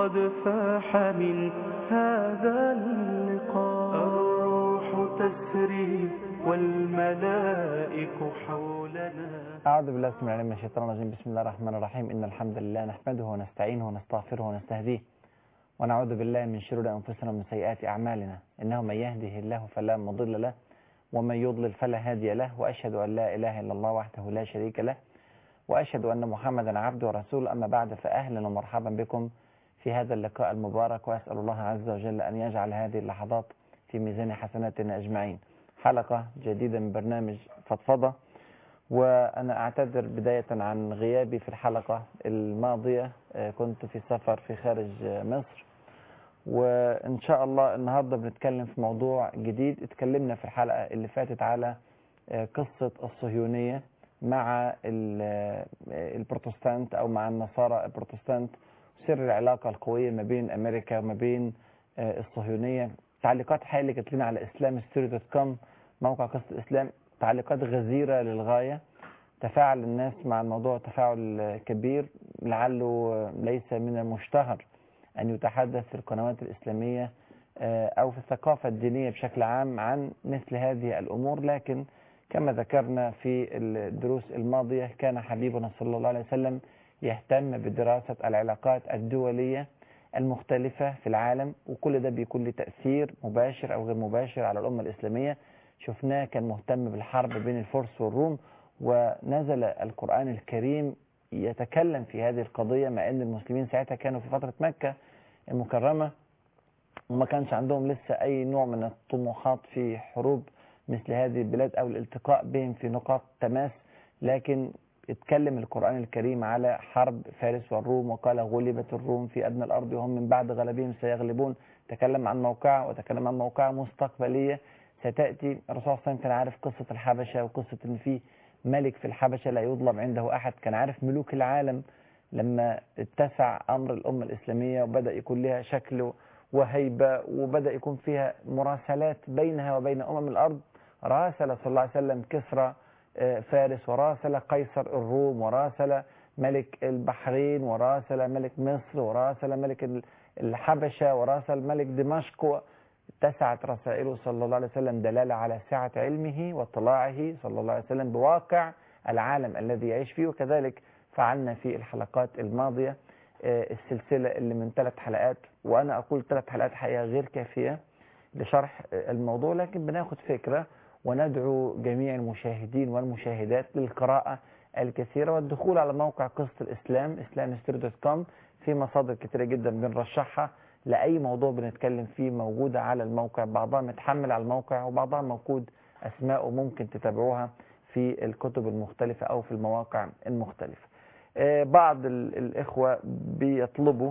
قد فاح من هذا اللقاء الروح تسري والملائك حولنا أعوذ بالله السميع العليم من الشيطان الرجيم بسم الله الرحمن الرحيم إن الحمد لله نحمده ونستعينه ونستغفره ونستهديه ونعوذ بالله من شرور أنفسنا ومن سيئات أعمالنا إنه من يهده الله فلا مضل له ومن يضلل فلا هادي له وأشهد أن لا إله إلا الله وحده لا شريك له وأشهد أن محمدا عبده ورسوله أما بعد فأهلا ومرحبا بكم في هذا اللقاء المبارك وأسأل الله عز وجل أن يجعل هذه اللحظات في ميزان حسناتنا أجمعين حلقة جديدة من برنامج فضفضة وأنا أعتذر بداية عن غيابي في الحلقة الماضية آه، كنت في سفر في خارج آه، مصر وإن شاء الله النهاردة بنتكلم في موضوع جديد اتكلمنا في الحلقة اللي فاتت على آه، قصة الصهيونية مع ال- آه، البروتستانت أو مع النصارى البروتستانت سر العلاقة القوية ما بين أمريكا وما بين آه، الصهيونية تعليقات حالة جات لنا على اسلام ستوري دوت كوم موقع قصة الإسلام تعليقات غزيرة للغاية تفاعل الناس مع الموضوع تفاعل كبير لعله ليس من المشتهر أن يتحدث في القنوات الإسلامية آه، أو في الثقافة الدينية بشكل عام عن مثل هذه الأمور لكن كما ذكرنا في الدروس الماضية كان حبيبنا صلى الله عليه وسلم يهتم بدراسة العلاقات الدولية المختلفة في العالم وكل ده بيكون له تأثير مباشر أو غير مباشر على الأمة الإسلامية شفناه كان مهتم بالحرب بين الفرس والروم ونزل القرآن الكريم يتكلم في هذه القضية مع أن المسلمين ساعتها كانوا في فترة مكة المكرمة وما كانش عندهم لسه أي نوع من الطموحات في حروب مثل هذه البلاد أو الالتقاء بهم في نقاط تماس لكن اتكلم القرآن الكريم على حرب فارس والروم وقال غلبت الروم في أدنى الأرض وهم من بعد غلبهم سيغلبون تكلم عن موقعة وتكلم عن موقعة مستقبلية ستأتي الرسول صلى الله عليه وسلم كان عارف قصة الحبشة وقصة إن في ملك في الحبشة لا يظلم عنده أحد كان عارف ملوك العالم لما اتسع أمر الأمة الإسلامية وبدأ يكون لها شكل وهيبة وبدأ يكون فيها مراسلات بينها وبين أمم الأرض راسل صلى الله عليه وسلم كسرى آه، فارس وراسل قيصر الروم وراسل ملك البحرين وراسل ملك مصر وراسل ملك ال- الحبشة وراسل ملك دمشق اتسعت رسائله صلى الله عليه وسلم دلالة على سعة علمه واطلاعه صلى الله عليه وسلم بواقع العالم الذي يعيش فيه وكذلك فعلنا في الحلقات الماضية آه، السلسلة اللي من ثلاث حلقات وأنا أقول ثلاث حلقات حقيقة غير كافية لشرح آه، الموضوع لكن بناخد فكرة وندعو جميع المشاهدين والمشاهدات للقراءة الكثيرة والدخول على موقع قصة الإسلام islamhistory.com في مصادر كثيرة جدا بنرشحها لأي موضوع بنتكلم فيه موجودة على الموقع بعضها متحمل على الموقع وبعضها موجود أسماء ممكن تتابعوها في الكتب المختلفة أو في المواقع المختلفة آه، بعض ال- الإخوة بيطلبوا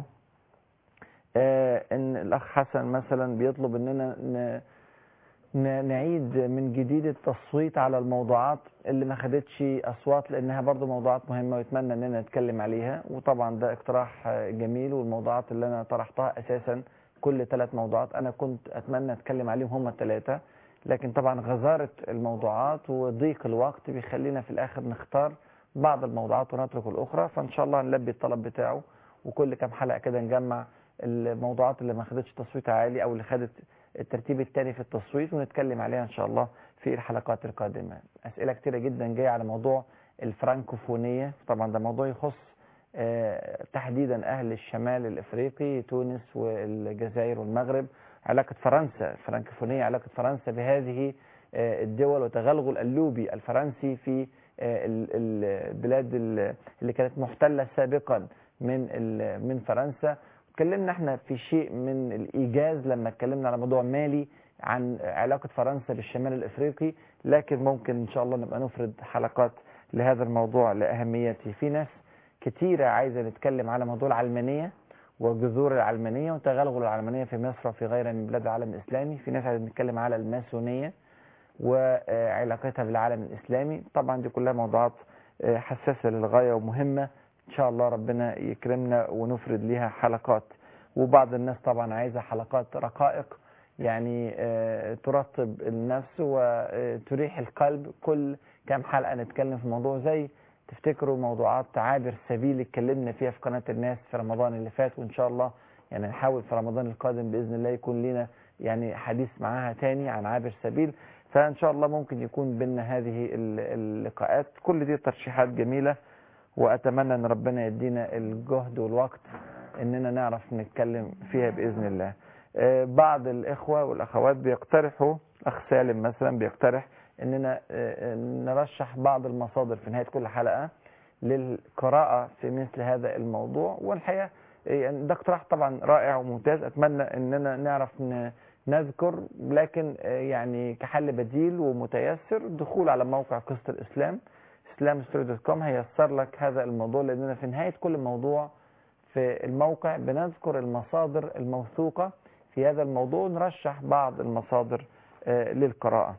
آه، ان الاخ حسن مثلا بيطلب اننا ن- ن- نعيد من جديد التصويت على الموضوعات اللي ما خدتش اصوات لانها برضو موضوعات مهمه ويتمنى اننا نتكلم عليها وطبعا ده اقتراح آه، جميل والموضوعات اللي انا طرحتها اساسا كل ثلاث موضوعات انا كنت اتمنى اتكلم عليهم هم الثلاثه لكن طبعا غزاره الموضوعات وضيق الوقت بيخلينا في الاخر نختار بعض الموضوعات ونترك الاخرى فان شاء الله نلبي الطلب بتاعه وكل كام حلقه كده نجمع الموضوعات اللي ما خدتش تصويت عالي او اللي خدت الترتيب الثاني في التصويت ونتكلم عليها ان شاء الله في الحلقات القادمه اسئله كتيره جدا جايه على موضوع الفرنكوفونيه طبعا ده موضوع يخص آه، تحديدا اهل الشمال الافريقي تونس والجزائر والمغرب علاقه فرنسا الفرنكوفونيه علاقه فرنسا بهذه آه، الدول وتغلغل اللوبي الفرنسي في آه، ال- ال- البلاد ال- اللي كانت محتله سابقا من ال- من فرنسا اتكلمنا احنا في شيء من الايجاز لما اتكلمنا على موضوع مالي عن علاقه فرنسا بالشمال الافريقي لكن ممكن ان شاء الله نبقى نفرد حلقات لهذا الموضوع لاهميته في ناس كتيره عايزه نتكلم على موضوع العلمانيه وجذور العلمانيه وتغلغل العلمانيه في مصر وفي غيرها من بلاد العالم الاسلامي في ناس عايزه نتكلم على الماسونيه وعلاقتها بالعالم الاسلامي طبعا دي كلها موضوعات آه، حساسه للغايه ومهمه ان شاء الله ربنا يكرمنا ونفرد ليها حلقات وبعض الناس طبعا عايزه حلقات رقائق يعني آه، ترطب النفس وتريح القلب كل كام حلقه نتكلم في موضوع زي تفتكروا موضوعات عابر سبيل اتكلمنا فيها في قناه الناس في رمضان اللي فات وان شاء الله يعني نحاول في رمضان القادم باذن الله يكون لنا يعني حديث معاها تاني عن عابر سبيل فان شاء الله ممكن يكون بينا هذه ال- اللقاءات كل دي ترشيحات جميله واتمنى ان ربنا يدينا الجهد والوقت اننا نعرف نتكلم فيها باذن الله آه، بعض الاخوه والاخوات بيقترحوا اخ سالم مثلا بيقترح اننا آه، نرشح بعض المصادر في نهايه كل حلقه للقراءه في مثل هذا الموضوع والحقيقه آه، يعني ده اقتراح طبعا رائع وممتاز اتمنى اننا نعرف ن- نذكر لكن آه، يعني كحل بديل ومتيسر الدخول على موقع قصه الاسلام islamstory.com هيسر لك هذا الموضوع لاننا في نهايه كل موضوع في الموقع بنذكر المصادر الموثوقه في هذا الموضوع ونرشح بعض المصادر آه، للقراءه.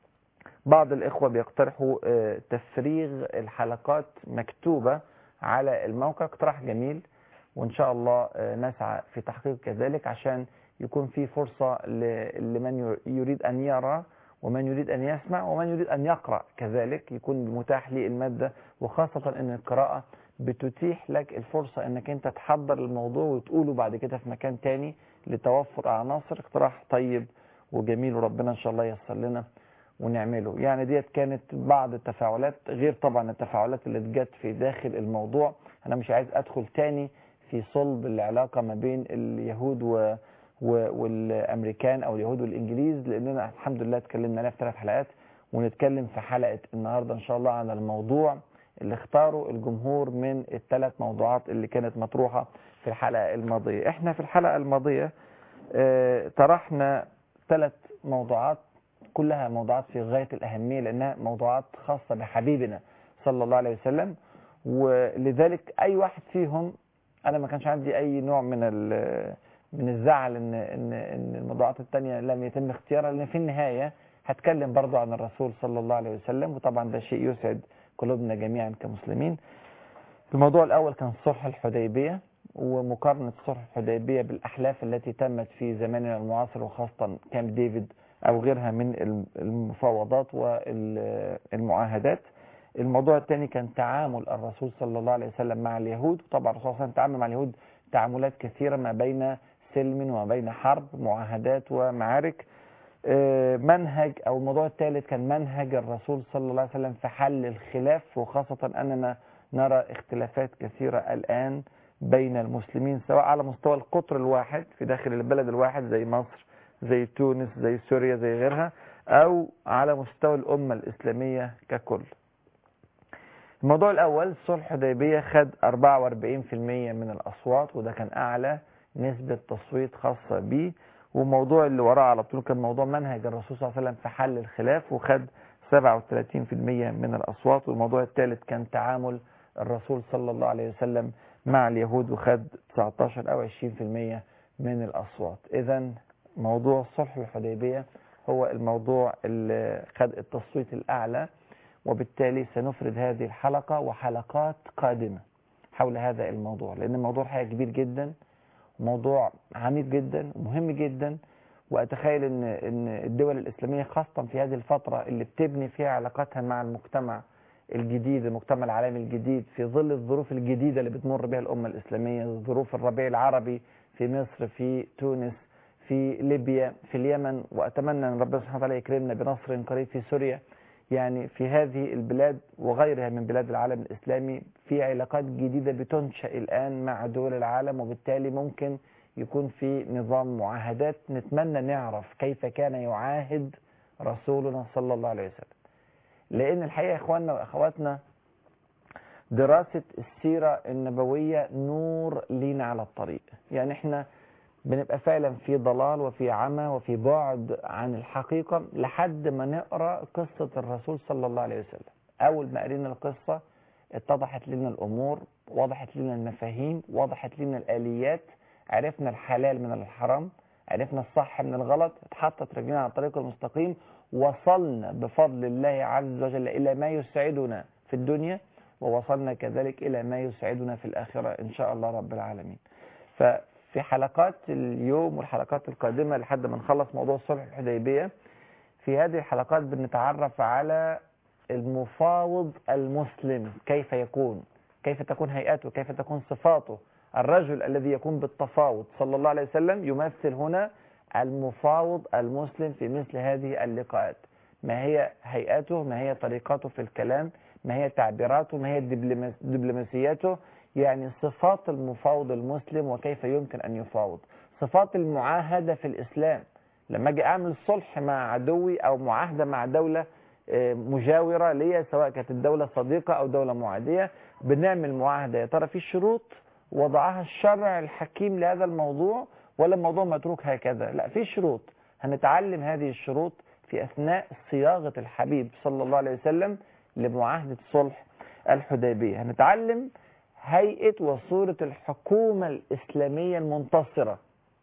بعض الاخوه بيقترحوا آه، تفريغ الحلقات مكتوبه على الموقع اقتراح جميل وان شاء الله آه، نسعى في تحقيق كذلك عشان يكون في فرصه ل- لمن يريد ان يرى ومن يريد أن يسمع ومن يريد أن يقرأ كذلك يكون متاح لي المادة وخاصة أن القراءة بتتيح لك الفرصة أنك أنت تحضر الموضوع وتقوله بعد كده في مكان تاني لتوفر عناصر اقتراح طيب وجميل وربنا إن شاء الله ييسر لنا ونعمله يعني ديت كانت بعض التفاعلات غير طبعا التفاعلات اللي جت في داخل الموضوع أنا مش عايز أدخل تاني في صلب العلاقة ما بين اليهود و و- والامريكان او اليهود والانجليز لاننا الحمد لله اتكلمنا عليها في ثلاث حلقات ونتكلم في حلقه النهارده ان شاء الله عن الموضوع اللي اختاره الجمهور من الثلاث موضوعات اللي كانت مطروحه في الحلقه الماضيه احنا في الحلقه الماضيه آه، طرحنا ثلاث موضوعات كلها موضوعات في غايه الاهميه لانها موضوعات خاصه بحبيبنا صلى الله عليه وسلم ولذلك اي واحد فيهم انا ما كانش عندي اي نوع من ال- من الزعل ان ان ان الموضوعات الثانيه لم يتم اختيارها لان في النهايه هتكلم برضو عن الرسول صلى الله عليه وسلم وطبعا ده شيء يسعد قلوبنا جميعا كمسلمين الموضوع الاول كان صلح الحديبيه ومقارنه صلح الحديبيه بالاحلاف التي تمت في زماننا المعاصر وخاصه كامب ديفيد او غيرها من الم- المفاوضات والمعاهدات الموضوع الثاني كان تعامل الرسول صلى الله عليه وسلم مع اليهود طبعا الرسول صلى الله عليه وسلم تعامل مع اليهود تعاملات كثيرة ما بين سلم وما بين حرب معاهدات ومعارك آه، منهج او الموضوع الثالث كان منهج الرسول صلى الله عليه وسلم في حل الخلاف وخاصة اننا نرى اختلافات كثيرة الان بين المسلمين سواء على مستوى القطر الواحد في داخل البلد الواحد زي مصر زي تونس زي سوريا زي غيرها او على مستوى الامة الاسلامية ككل الموضوع الأول صلح حديبية خد 44% من الأصوات وده كان أعلى نسبة تصويت خاصة بيه والموضوع اللي وراه على طول كان موضوع منهج الرسول صلى الله عليه وسلم في حل الخلاف وخد 37% من الأصوات والموضوع الثالث كان تعامل الرسول صلى الله عليه وسلم مع اليهود وخد 19 أو 20% من الأصوات إذا موضوع صلح الحديبية هو الموضوع اللي خد التصويت الأعلى وبالتالي سنفرد هذه الحلقة وحلقات قادمة حول هذا الموضوع لأن الموضوع حقيقة كبير جدا موضوع عميق جدا ومهم جدا وأتخيل أن أن الدول الإسلامية خاصة في هذه الفترة اللي بتبني فيها علاقاتها مع المجتمع الجديد المجتمع العالمي الجديد في ظل الظروف الجديدة اللي بتمر بها الأمة الإسلامية ظروف الربيع العربي في مصر في تونس في ليبيا في اليمن وأتمنى أن ربنا سبحانه وتعالى يكرمنا بنصر قريب في سوريا يعني في هذه البلاد وغيرها من بلاد العالم الإسلامي في علاقات جديدة بتنشأ الآن مع دول العالم وبالتالي ممكن يكون في نظام معاهدات نتمنى نعرف كيف كان يعاهد رسولنا صلى الله عليه وسلم لأن الحقيقة يا إخواننا وأخواتنا دراسة السيرة النبوية نور لينا على الطريق يعني احنا بنبقى فعلا في ضلال وفي عمى وفي بعد عن الحقيقة لحد ما نقرأ قصة الرسول صلى الله عليه وسلم أول ما قرينا القصة اتضحت لنا الأمور وضحت لنا المفاهيم وضحت لنا الآليات عرفنا الحلال من الحرام عرفنا الصح من الغلط اتحطت رجلنا على الطريق المستقيم وصلنا بفضل الله عز وجل إلى ما يسعدنا في الدنيا ووصلنا كذلك إلى ما يسعدنا في الآخرة إن شاء الله رب العالمين ففي حلقات اليوم والحلقات القادمة لحد ما نخلص موضوع صلح الحديبية في هذه الحلقات بنتعرف على المفاوض المسلم كيف يكون كيف تكون هيئته كيف تكون صفاته الرجل الذي يقوم بالتفاوض صلى الله عليه وسلم يمثل هنا المفاوض المسلم في مثل هذه اللقاءات ما هي هيئته ما هي طريقته في الكلام ما هي تعبيراته ما هي الدبلوماس- دبلوماسياته يعني صفات المفاوض المسلم وكيف يمكن أن يفاوض صفات المعاهدة في الإسلام لما أجي أعمل صلح مع عدوي أو معاهدة مع دولة آه، مجاورة ليا سواء كانت الدولة صديقة أو دولة معادية بنعمل معاهدة يا ترى في شروط وضعها الشرع الحكيم لهذا الموضوع ولا الموضوع متروك هكذا لا في شروط هنتعلم هذه الشروط في أثناء صياغة الحبيب صلى الله عليه وسلم لمعاهدة صلح الحديبية هنتعلم هيئة وصورة الحكومة الإسلامية المنتصرة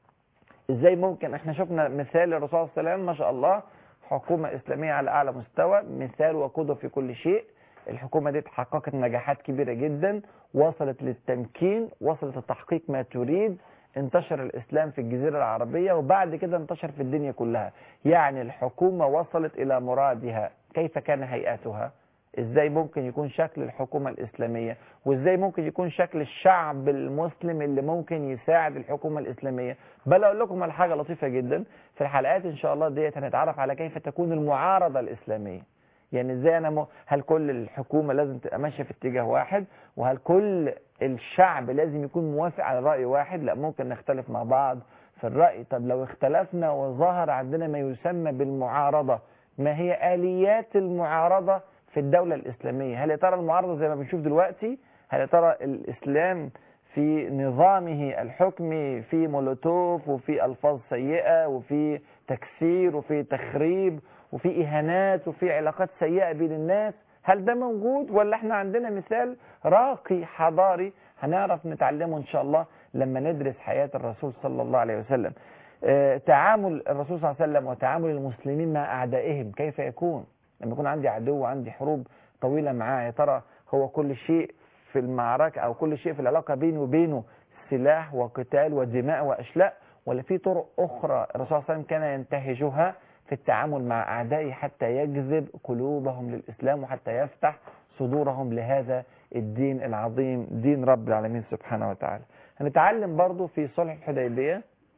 ازاي ممكن احنا شفنا مثال الرسول صلى الله عليه وسلم ما شاء الله حكومة إسلامية على أعلى مستوى مثال وقدوة في كل شيء الحكومة دي حققت نجاحات كبيرة جدا وصلت للتمكين وصلت لتحقيق ما تريد انتشر الإسلام في الجزيرة العربية وبعد كده انتشر في الدنيا كلها يعني الحكومة وصلت إلى مرادها كيف كان هيئتها ازاي ممكن يكون شكل الحكومة الإسلامية وازاي ممكن يكون شكل الشعب المسلم اللي ممكن يساعد الحكومة الإسلامية بل أقول لكم على حاجة لطيفة جدا في الحلقات إن شاء الله ديت هنتعرف على كيف تكون المعارضة الإسلامية يعني ازاي انا م... هل كل الحكومة لازم تبقى ماشية في اتجاه واحد وهل كل الشعب لازم يكون موافق على رأي واحد لا ممكن نختلف مع بعض في الرأي طب لو اختلفنا وظهر عندنا ما يسمى بالمعارضة ما هي آليات المعارضة في الدولة الإسلامية هل يا ترى المعارضة زي ما بنشوف دلوقتي هل يا ترى الإسلام في نظامه الحكمي في مولوتوف وفي ألفاظ سيئة وفي تكسير وفي تخريب وفي إهانات وفي علاقات سيئة بين الناس هل ده موجود ولا احنا عندنا مثال راقي حضاري هنعرف نتعلمه إن شاء الله لما ندرس حياة الرسول صلى الله عليه وسلم اه تعامل الرسول صلى الله عليه وسلم وتعامل المسلمين مع أعدائهم كيف يكون لما يكون عندي عدو وعندي حروب طويلة معاه يا ترى هو كل شيء في المعركة أو كل شيء في العلاقة بيني وبينه سلاح وقتال ودماء وأشلاء ولا في طرق أخرى الرسول صلى الله عليه وسلم كان ينتهجها في التعامل مع أعدائه حتى يجذب قلوبهم للإسلام وحتى يفتح صدورهم لهذا الدين العظيم دين رب العالمين سبحانه وتعالى هنتعلم برضو في صلح الحديبية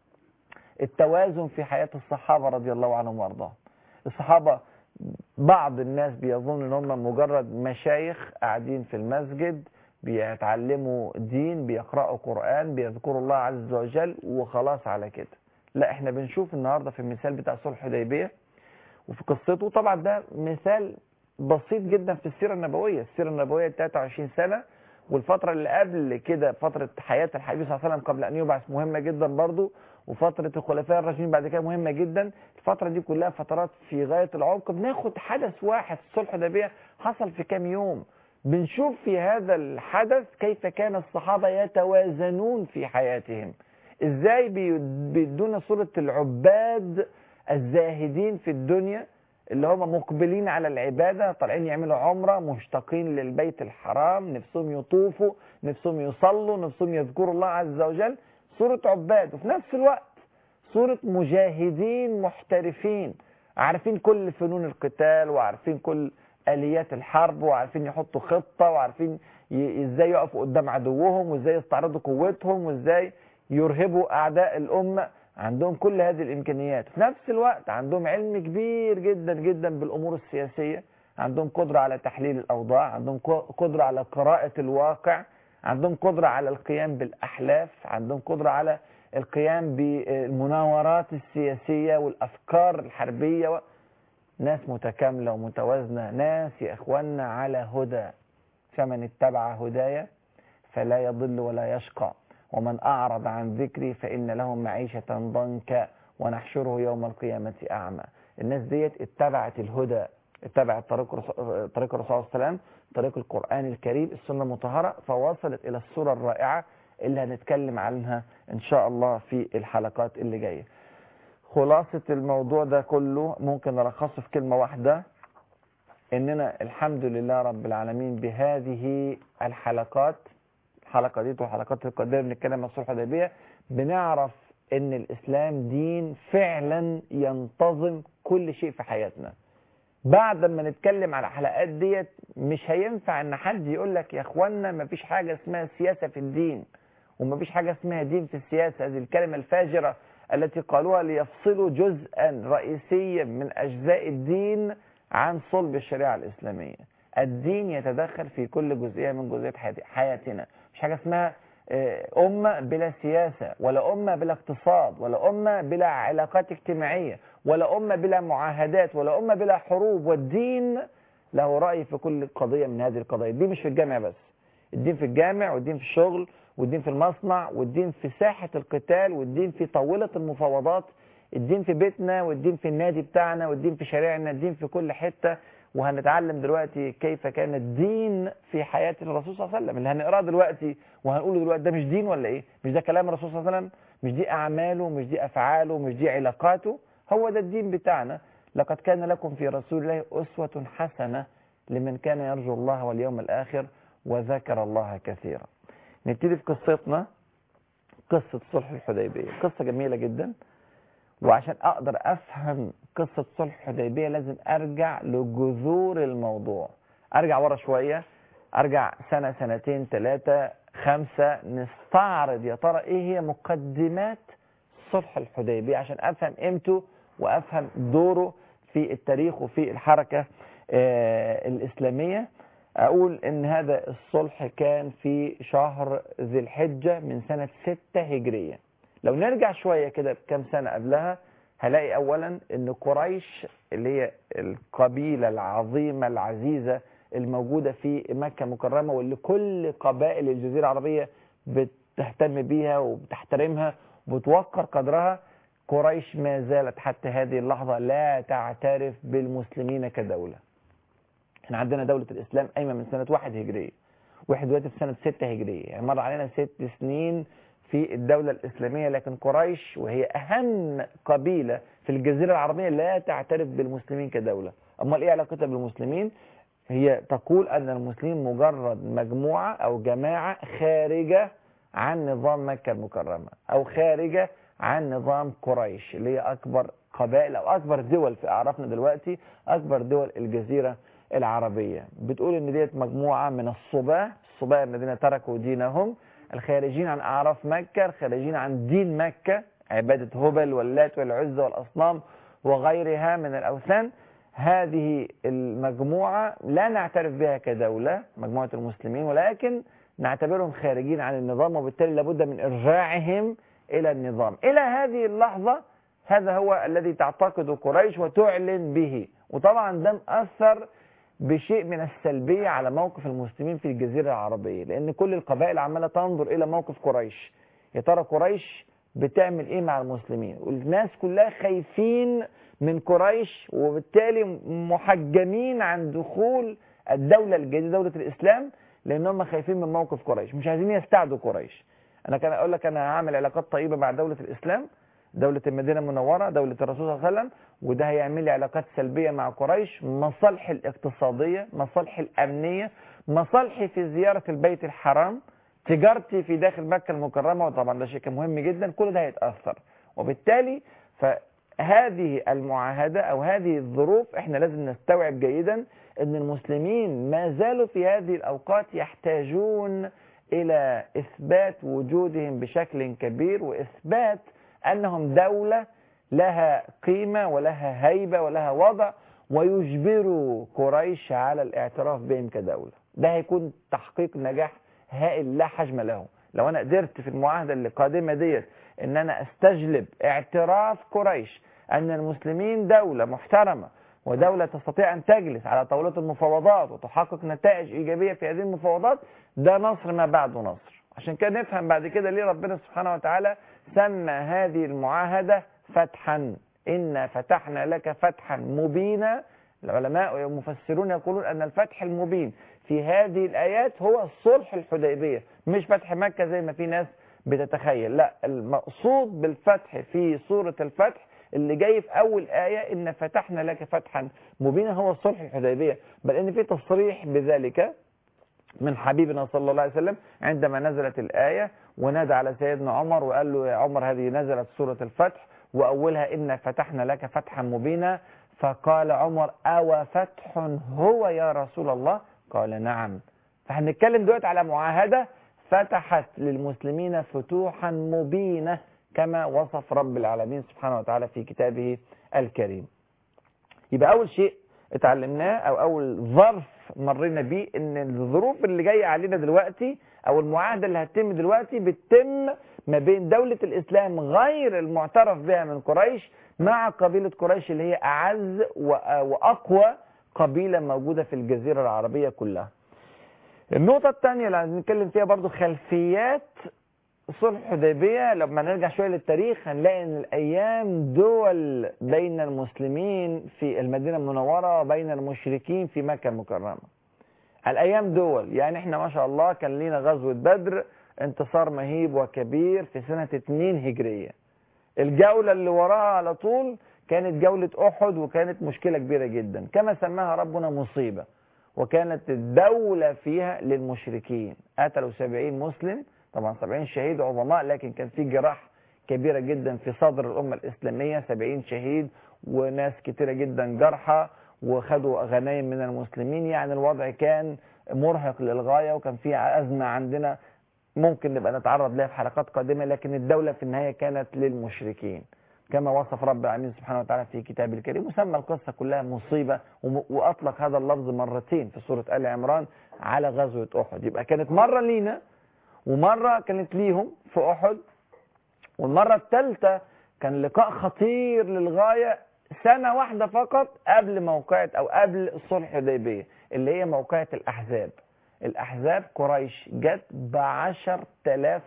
التوازن في حياة الصحابة رضي الله عنهم وارضاهم الصحابة بعض الناس بيظن ان هم مجرد مشايخ قاعدين في المسجد بيتعلموا دين بيقرأوا قرآن بيذكروا الله عز وجل وخلاص على كده لا احنا بنشوف النهاردة في المثال بتاع صلح الحديبية وفي قصته طبعا ده مثال بسيط جدا في السيرة النبوية السيرة النبوية 23 سنة والفترة اللي قبل كده فترة حياة الحبيب صلى الله عليه وسلم قبل أن يبعث مهمة جدا برضو وفترة الخلفاء الراشدين بعد كده مهمة جدا الفترة دي كلها فترات في غاية العمق بناخد حدث واحد في صلح الحديبية حصل في كام يوم بنشوف في هذا الحدث كيف كان الصحابة يتوازنون في حياتهم ازاي بيدونا صورة العباد الزاهدين في الدنيا اللي هم مقبلين على العبادة طالعين يعملوا عمرة مشتاقين للبيت الحرام نفسهم يطوفوا نفسهم يصلوا نفسهم يذكروا الله عز وجل صورة عباد وفي نفس الوقت صورة مجاهدين محترفين عارفين كل فنون القتال وعارفين كل آليات الحرب وعارفين يحطوا خطة وعارفين ازاي يقفوا قدام عدوهم وازاي يستعرضوا قوتهم وازاي يرهبوا أعداء الأمة عندهم كل هذه الإمكانيات في نفس الوقت عندهم علم كبير جدا جدا بالأمور السياسية عندهم قدرة على تحليل الأوضاع عندهم قدرة على قراءة الواقع عندهم قدرة على القيام بالأحلاف عندهم قدرة على القيام بالمناورات السياسية والأفكار الحربية و... ناس متكاملة ومتوازنة ناس يا إخواننا على هدى فمن اتبع هدايا فلا يضل ولا يشقى ومن أعرض عن ذكري فإن له معيشة ضنكا ونحشره يوم القيامة أعمى الناس ديت اتبعت الهدى اتبعت طريق طريق الرسول صلى الله عليه وسلم طريق القرآن الكريم السنة المطهرة فوصلت إلى الصورة الرائعة اللي هنتكلم عنها إن شاء الله في الحلقات اللي جاية خلاصة الموضوع ده كله ممكن نلخصه في كلمة واحدة إننا الحمد لله رب العالمين بهذه الحلقات الحلقة دي وحلقات القادمة بنتكلم عن الصلح الحديبية بنعرف إن الإسلام دين فعلا ينتظم كل شيء في حياتنا بعد ما نتكلم على الحلقات ديت مش هينفع ان حد يقول لك يا اخوانا ما فيش حاجة اسمها سياسة في الدين ومفيش حاجة اسمها دين في السياسة هذه الكلمة الفاجرة التي قالوها ليفصلوا جزءا رئيسيا من أجزاء الدين عن صلب الشريعة الإسلامية الدين يتدخل في كل جزئية من جزئيات حياتي- حياتنا مش حاجة اسمها آه، أمة بلا سياسة ولا أمة بلا اقتصاد ولا أمة بلا علاقات اجتماعية ولا أمة بلا معاهدات ولا أمة بلا حروب والدين له رأي في كل قضية من هذه القضايا الدين مش في الجامع بس الدين في الجامع والدين في الشغل والدين في المصنع والدين في ساحة القتال والدين في طاولة المفاوضات الدين في بيتنا والدين في النادي بتاعنا والدين في شارعنا الدين في كل حتة وهنتعلم دلوقتي كيف كان الدين في حياة الرسول صلى الله عليه وسلم اللي هنقراه دلوقتي وهنقوله دلوقتي ده مش دين ولا ايه مش ده كلام الرسول صلى الله عليه وسلم مش دي أعماله مش دي أفعاله مش دي علاقاته هو ده الدين بتاعنا لقد كان لكم في رسول الله أسوة حسنة لمن كان يرجو الله واليوم الآخر وذكر الله كثيرا نبتدي في قصتنا قصة صلح الحديبية قصة جميلة جدا وعشان أقدر أفهم قصة صلح الحديبية لازم أرجع لجذور الموضوع أرجع ورا شوية أرجع سنة سنتين ثلاثة خمسة نستعرض يا ترى إيه هي مقدمات صلح الحديبية عشان أفهم قيمته وأفهم دوره في التاريخ وفي الحركة آه، الإسلامية أقول إن هذا الصلح كان في شهر ذي الحجة من سنة ستة هجرية لو نرجع شوية كده بكم سنة قبلها هلاقي أولا إن قريش اللي هي القبيلة العظيمة العزيزة الموجودة في مكة مكرمة واللي كل قبائل الجزيرة العربية بتهتم بيها وبتحترمها وبتوقر قدرها قريش ما زالت حتى هذه اللحظة لا تعترف بالمسلمين كدولة احنا عندنا دولة الإسلام قايمة من سنة واحد هجرية واحد دلوقتي في سنة ستة هجرية يعني مر علينا ست سنين في الدولة الإسلامية لكن قريش وهي أهم قبيلة في الجزيرة العربية لا تعترف بالمسلمين كدولة أمال إيه علاقتها بالمسلمين هي تقول أن المسلمين مجرد مجموعة أو جماعة خارجة عن نظام مكة المكرمة أو خارجة عن نظام قريش اللي هي أكبر قبائل أو أكبر دول في أعرافنا دلوقتي أكبر دول الجزيرة العربية بتقول ان ديت مجموعة من الصباه الصباه الذين تركوا دينهم الخارجين عن أعراف مكة الخارجين عن دين مكة عبادة هبل واللات والعزة والأصنام وغيرها من الأوثان هذه المجموعة لا نعترف بها كدولة مجموعة المسلمين ولكن نعتبرهم خارجين عن النظام وبالتالي لابد من إرجاعهم إلى النظام إلى هذه اللحظة هذا هو الذي تعتقد قريش وتعلن به وطبعا ده مأثر بشيء من السلبية على موقف المسلمين في الجزيرة العربية لأن كل القبائل عمالة تنظر إلى موقف قريش يا ترى قريش بتعمل إيه مع المسلمين والناس كلها خايفين من قريش وبالتالي محجمين عن دخول الدولة الجديدة دولة الإسلام لأنهم خايفين من موقف قريش مش عايزين يستعدوا قريش أنا كان أقول لك أنا هعمل علاقات طيبة مع دولة الإسلام دولة المدينة المنورة دولة الرسول صلى الله عليه وسلم وده هيعمل لي علاقات سلبية مع قريش مصالحي الاقتصادية مصالحي الأمنية مصالحي في زيارة البيت الحرام تجارتي في داخل مكة المكرمة وطبعا ده شيء كان مهم جدا كل ده هيتأثر وبالتالي فهذه المعاهدة أو هذه الظروف احنا لازم نستوعب جيدا أن المسلمين ما زالوا في هذه الأوقات يحتاجون إلى إثبات وجودهم بشكل كبير وإثبات أنهم دولة لها قيمة ولها هيبة ولها وضع ويجبروا قريش على الاعتراف بهم كدولة ده هيكون تحقيق نجاح هائل لا حجم له لو أنا قدرت في المعاهدة اللي قادمة ديت أن أنا أستجلب اعتراف قريش أن المسلمين دولة محترمة ودولة تستطيع أن تجلس على طاولة المفاوضات وتحقق نتائج إيجابية في هذه المفاوضات ده نصر ما بعده نصر عشان كده نفهم بعد كده ليه ربنا سبحانه وتعالى سمى هذه المعاهدة فتحا إنا فتحنا لك فتحا مبينا العلماء والمفسرون يقولون أن الفتح المبين في هذه الآيات هو الصلح الحديبية مش فتح مكة زي ما في ناس بتتخيل لا المقصود بالفتح في سورة الفتح اللي جاي في أول آية إن فتحنا لك فتحا مبينا هو الصلح الحديبية بل إن في تصريح بذلك من حبيبنا صلى الله عليه وسلم عندما نزلت الآية ونادى على سيدنا عمر وقال له يا عمر هذه نزلت سورة الفتح وأولها إن فتحنا لك فتحا مبينا فقال عمر أو فتح هو يا رسول الله قال نعم فهنتكلم دلوقتي على معاهدة فتحت للمسلمين فتوحا مبينة كما وصف رب العالمين سبحانه وتعالى في كتابه الكريم يبقى أول شيء اتعلمناه أو أول ظرف مرينا بيه إن الظروف اللي جاية علينا دلوقتي أو المعاهدة اللي هتتم دلوقتي بتتم ما بين دولة الإسلام غير المعترف بها من قريش مع قبيلة قريش اللي هي أعز وأقوى قبيلة موجودة في الجزيرة العربية كلها النقطة الثانية اللي عايزين نتكلم فيها برضو خلفيات صلح الحديبية لما نرجع شوية للتاريخ هنلاقي ان الايام دول بين المسلمين في المدينة المنورة وبين المشركين في مكة المكرمة الايام دول يعني احنا ما شاء الله كان لينا غزوة بدر انتصار مهيب وكبير في سنة 2 هجرية الجولة اللي وراها على طول كانت جولة احد وكانت مشكلة كبيرة جدا كما سماها ربنا مصيبة وكانت الدولة فيها للمشركين قتلوا 70 مسلم طبعا 70 شهيد عظماء لكن كان في جراح كبيرة جدا في صدر الأمة الإسلامية 70 شهيد وناس كتيرة جدا جرحى وخدوا غنايم من المسلمين يعني الوضع كان مرهق للغاية وكان في أزمة عندنا ممكن نبقى نتعرض لها في حلقات قادمة لكن الدولة في النهاية كانت للمشركين كما وصف رب العالمين سبحانه وتعالى في كتابه الكريم وسمى القصة كلها مصيبة وأطلق هذا اللفظ مرتين في سورة آل عمران على غزوة أحد يبقى كانت مرة لينا ومرة كانت ليهم في أحد والمرة الثالثة كان لقاء خطير للغاية سنة واحدة فقط قبل موقعة أو قبل الصلح الحديبية اللي هي موقعة الأحزاب الأحزاب قريش جت بعشر تلاف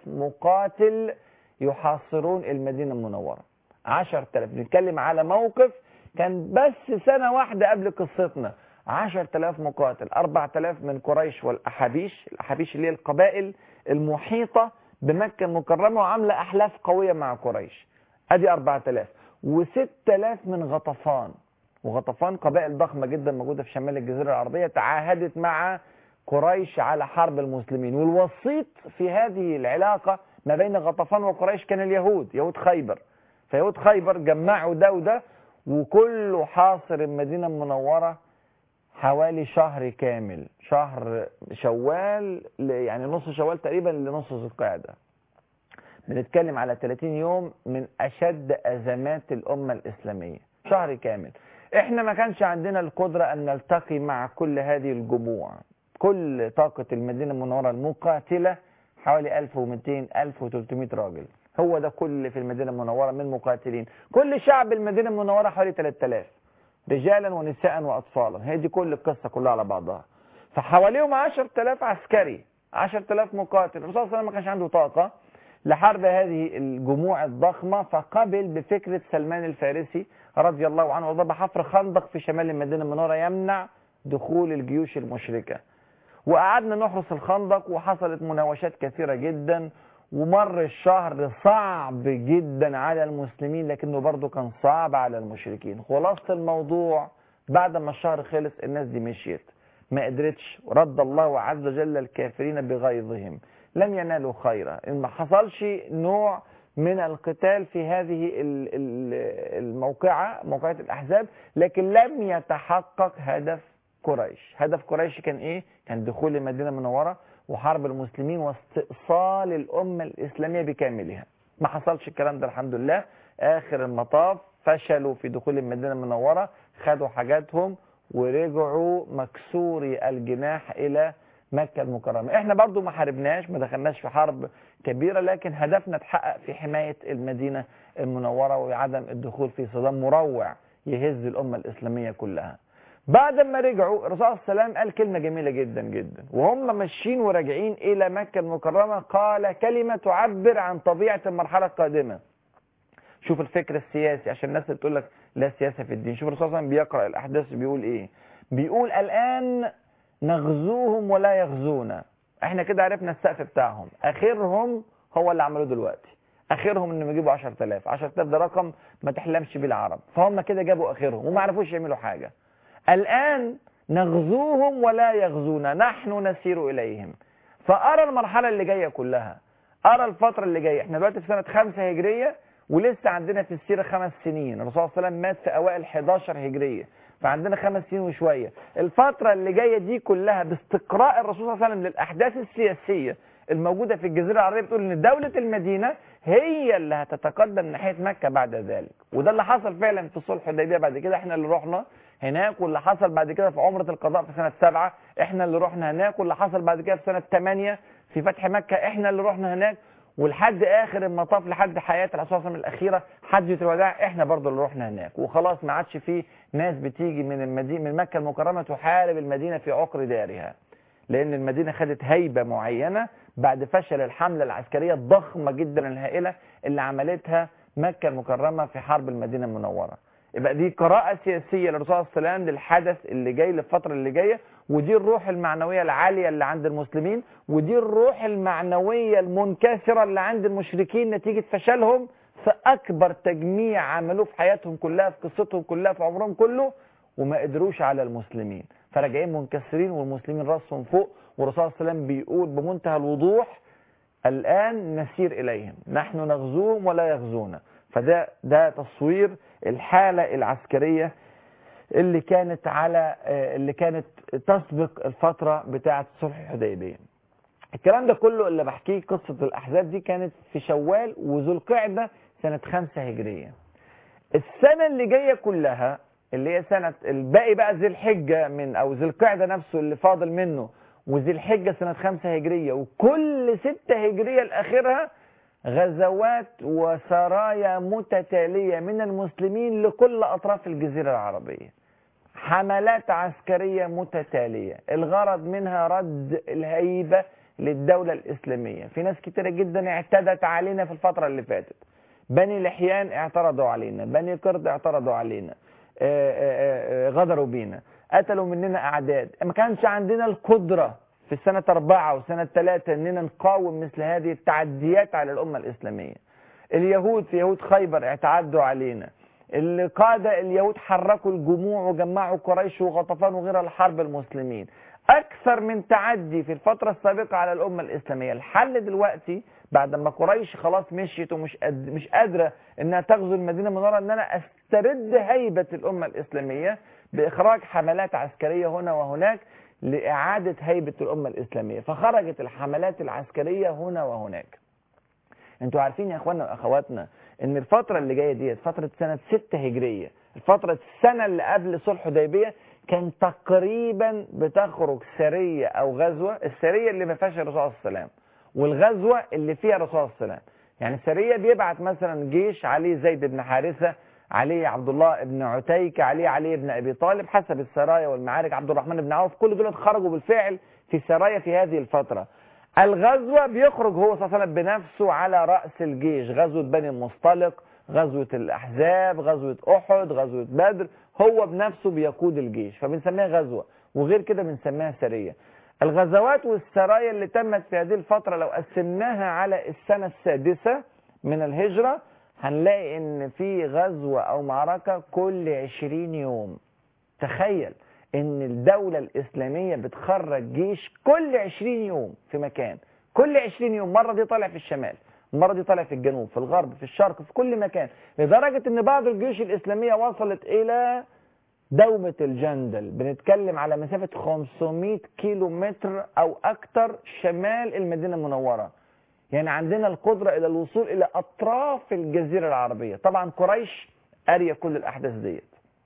مقاتل يحاصرون المدينة المنورة عشر تلاف بنتكلم على موقف كان بس سنة واحدة قبل قصتنا عشر تلاف مقاتل أربع تلاف من قريش والأحابيش الأحابيش اللي هي القبائل المحيطة بمكة المكرمة وعاملة أحلاف قوية مع قريش أدي أربع تلاف وست تلاف من غطفان وغطفان قبائل ضخمة جدا موجودة في شمال الجزيرة العربية تعاهدت مع قريش على حرب المسلمين والوسيط في هذه العلاقة ما بين غطفان وقريش كان اليهود يهود خيبر فيهود خيبر جمعوا ده وده وكله حاصر المدينة المنورة حوالي شهر كامل شهر شوال يعني نص شوال تقريبا لنص ذو القعدة بنتكلم على 30 يوم من أشد أزمات الأمة الإسلامية شهر كامل احنا ما كانش عندنا القدرة أن نلتقي مع كل هذه الجموع كل طاقة المدينة المنورة المقاتلة حوالي 1200 1300 راجل هو ده كل في المدينة المنورة من مقاتلين كل شعب المدينة المنورة حوالي 3000 رجالا ونساء وأطفالا هي دي كل القصة كلها على بعضها فحواليهم 10000 عسكري 10000 مقاتل الرسول صلى الله عليه وسلم ما كانش عنده طاقة لحرب هذه الجموع الضخمة فقبل بفكرة سلمان الفارسي رضي الله عنه وارضاه بحفر خندق في شمال المدينة المنورة يمنع دخول الجيوش المشركة وقعدنا نحرس الخندق وحصلت مناوشات كثيرة جدا ومر الشهر صعب جدا على المسلمين لكنه برضه كان صعب على المشركين خلاصة الموضوع بعد ما الشهر خلص الناس دي مشيت ما قدرتش ورد الله عز وجل الكافرين بغيظهم لم ينالوا خيرا إن ما حصلش نوع من القتال في هذه الموقعة موقعة الأحزاب لكن لم يتحقق هدف قريش هدف قريش كان إيه؟ كان دخول المدينة المنورة وحرب المسلمين واستئصال الأمة الإسلامية بكاملها ما حصلش الكلام ده الحمد لله آخر المطاف فشلوا في دخول المدينة المنورة خدوا حاجاتهم ورجعوا مكسوري الجناح إلى مكة المكرمة احنا برضو ما حاربناش ما دخلناش في حرب كبيرة لكن هدفنا اتحقق في حماية المدينة المنورة وعدم الدخول في صدام مروع يهز الأمة الإسلامية كلها بعد ما رجعوا الرسول صلى الله عليه وسلم قال كلمة جميلة جدا جدا وهم ماشيين وراجعين إلى مكة المكرمة قال كلمة تعبر عن طبيعة المرحلة القادمة شوف الفكر السياسي عشان الناس اللي تقول لك لا سياسة في الدين شوف الرسول صلى الله عليه وسلم بيقرأ الأحداث بيقول إيه بيقول الآن نغزوهم ولا يغزونا احنا كده عرفنا السقف بتاعهم اخرهم هو اللي عملوه دلوقتي اخرهم انهم يجيبوا 10000 10000 ده رقم ما تحلمش بيه العرب فهم كده جابوا اخرهم وما عرفوش يعملوا حاجة الان نغزوهم ولا يغزونا نحن نسير اليهم فارى المرحلة اللي جاية كلها ارى الفترة اللي جاية احنا دلوقتي في سنة 5 هجرية ولسه عندنا في السيرة خمس سنين الرسول صلى الله عليه وسلم مات في اوائل 11 هجرية فعندنا خمس سنين وشوية الفترة اللي جاية دي كلها باستقراء الرسول صلى الله عليه وسلم للأحداث السياسية الموجودة في الجزيرة العربية بتقول ان دولة المدينة هي اللي هتتقدم ناحية مكة بعد ذلك وده اللي حصل فعلا في صلح الحديبية بعد كده احنا اللي رحنا هناك واللي حصل بعد كده في عمرة القضاء في سنة سبعة احنا اللي رحنا هناك واللي حصل بعد كده في سنة ثمانية في فتح مكة احنا اللي رحنا هناك ولحد اخر المطاف لحد حياه الرسول صلى الله عليه وسلم الاخيره حجه الوداع احنا برضو اللي رحنا هناك وخلاص ما عادش في ناس بتيجي من المدينه من مكه المكرمه تحارب المدينه في عقر دارها لان المدينه خدت هيبه معينه بعد فشل الحمله العسكريه الضخمه جدا الهائله اللي عملتها مكه المكرمه في حرب المدينه المنوره يبقى دي قراءة سياسية للرسول صلى الله عليه وسلم للحدث اللي جاي للفترة اللي جاية ودي الروح المعنوية العالية اللي عند المسلمين ودي الروح المعنوية المنكسرة اللي عند المشركين نتيجة فشلهم في أكبر تجميع عملوه في حياتهم كلها في قصتهم كلها في عمرهم كله وما قدروش على المسلمين فراجعين منكسرين والمسلمين راسهم فوق والرسول صلى الله عليه وسلم بيقول بمنتهى الوضوح الآن نسير إليهم نحن نغزوهم ولا يغزونا فده ده تصوير الحالة العسكرية اللي كانت على اللي كانت تسبق الفترة بتاعة صلح الحديبية الكلام ده كله اللي بحكيه قصة الأحزاب دي كانت في شوال وذو القعدة سنة خمسة هجرية السنة اللي جاية كلها اللي هي سنة الباقي بقى ذي الحجة من أو ذي القعدة نفسه اللي فاضل منه وذي الحجة سنة خمسة هجرية وكل ستة هجرية لآخرها غزوات وسرايا متتالية من المسلمين لكل أطراف الجزيرة العربية حملات عسكرية متتالية الغرض منها رد الهيبة للدولة الإسلامية في ناس كتيرة جدا اعتدت علينا في الفترة اللي فاتت بني لحيان اعترضوا علينا بني قرد اعترضوا علينا آآ آآ غدروا بينا قتلوا مننا أعداد ما كانش عندنا القدرة في سنة أربعة وسنة ثلاثة أننا نقاوم مثل هذه التعديات على الأمة الإسلامية اليهود في يهود خيبر اعتعدوا علينا القادة اليهود حركوا الجموع وجمعوا قريش وغطفان وغيرها لحرب المسلمين أكثر من تعدي في الفترة السابقة على الأمة الإسلامية الحل دلوقتي بعد ما قريش خلاص مشيت ومش قد مش قادرة إنها تغزو المدينة المنورة إن أنا أسترد هيبة الأمة الإسلامية بإخراج حملات عسكرية هنا وهناك لإعادة هيبة الأمة الإسلامية فخرجت الحملات العسكرية هنا وهناك انتوا عارفين يا اخوانا واخواتنا ان الفترة اللي جاية ديت فترة سنة 6 هجرية الفترة السنة اللي قبل صلح حديبية كان تقريبا بتخرج سرية او غزوة السرية اللي ما فيهاش الرسول صلى الله عليه وسلم والغزوة اللي فيها الرسول صلى الله عليه وسلم يعني السرية بيبعت مثلا جيش عليه زيد بن حارثة عليه عبد الله بن عتيك عليه علي بن ابي طالب حسب السرايا والمعارك عبد الرحمن بن عوف كل دول خرجوا بالفعل في سرايا في هذه الفترة الغزوة بيخرج هو صلى الله عليه وسلم بنفسه على رأس الجيش غزوة بني المصطلق غزوة الأحزاب غزوة أحد غزوة بدر هو بنفسه بيقود الجيش فبنسميها غزوة وغير كده بنسميها سرية الغزوات والسرايا اللي تمت في هذه الفترة لو قسمناها على السنة السادسة من الهجرة هنلاقي ان في غزوة او معركة كل عشرين يوم تخيل ان الدولة الاسلامية بتخرج جيش كل عشرين يوم في مكان كل عشرين يوم مرة دي طالع في الشمال المرة دي طالع في الجنوب في الغرب في الشرق في كل مكان لدرجة ان بعض الجيوش الاسلامية وصلت الى دومة الجندل بنتكلم على مسافة 500 كيلو متر او اكتر شمال المدينة المنورة يعني عندنا القدرة الى الوصول الى اطراف الجزيرة العربية طبعا قريش قارية كل الاحداث ديت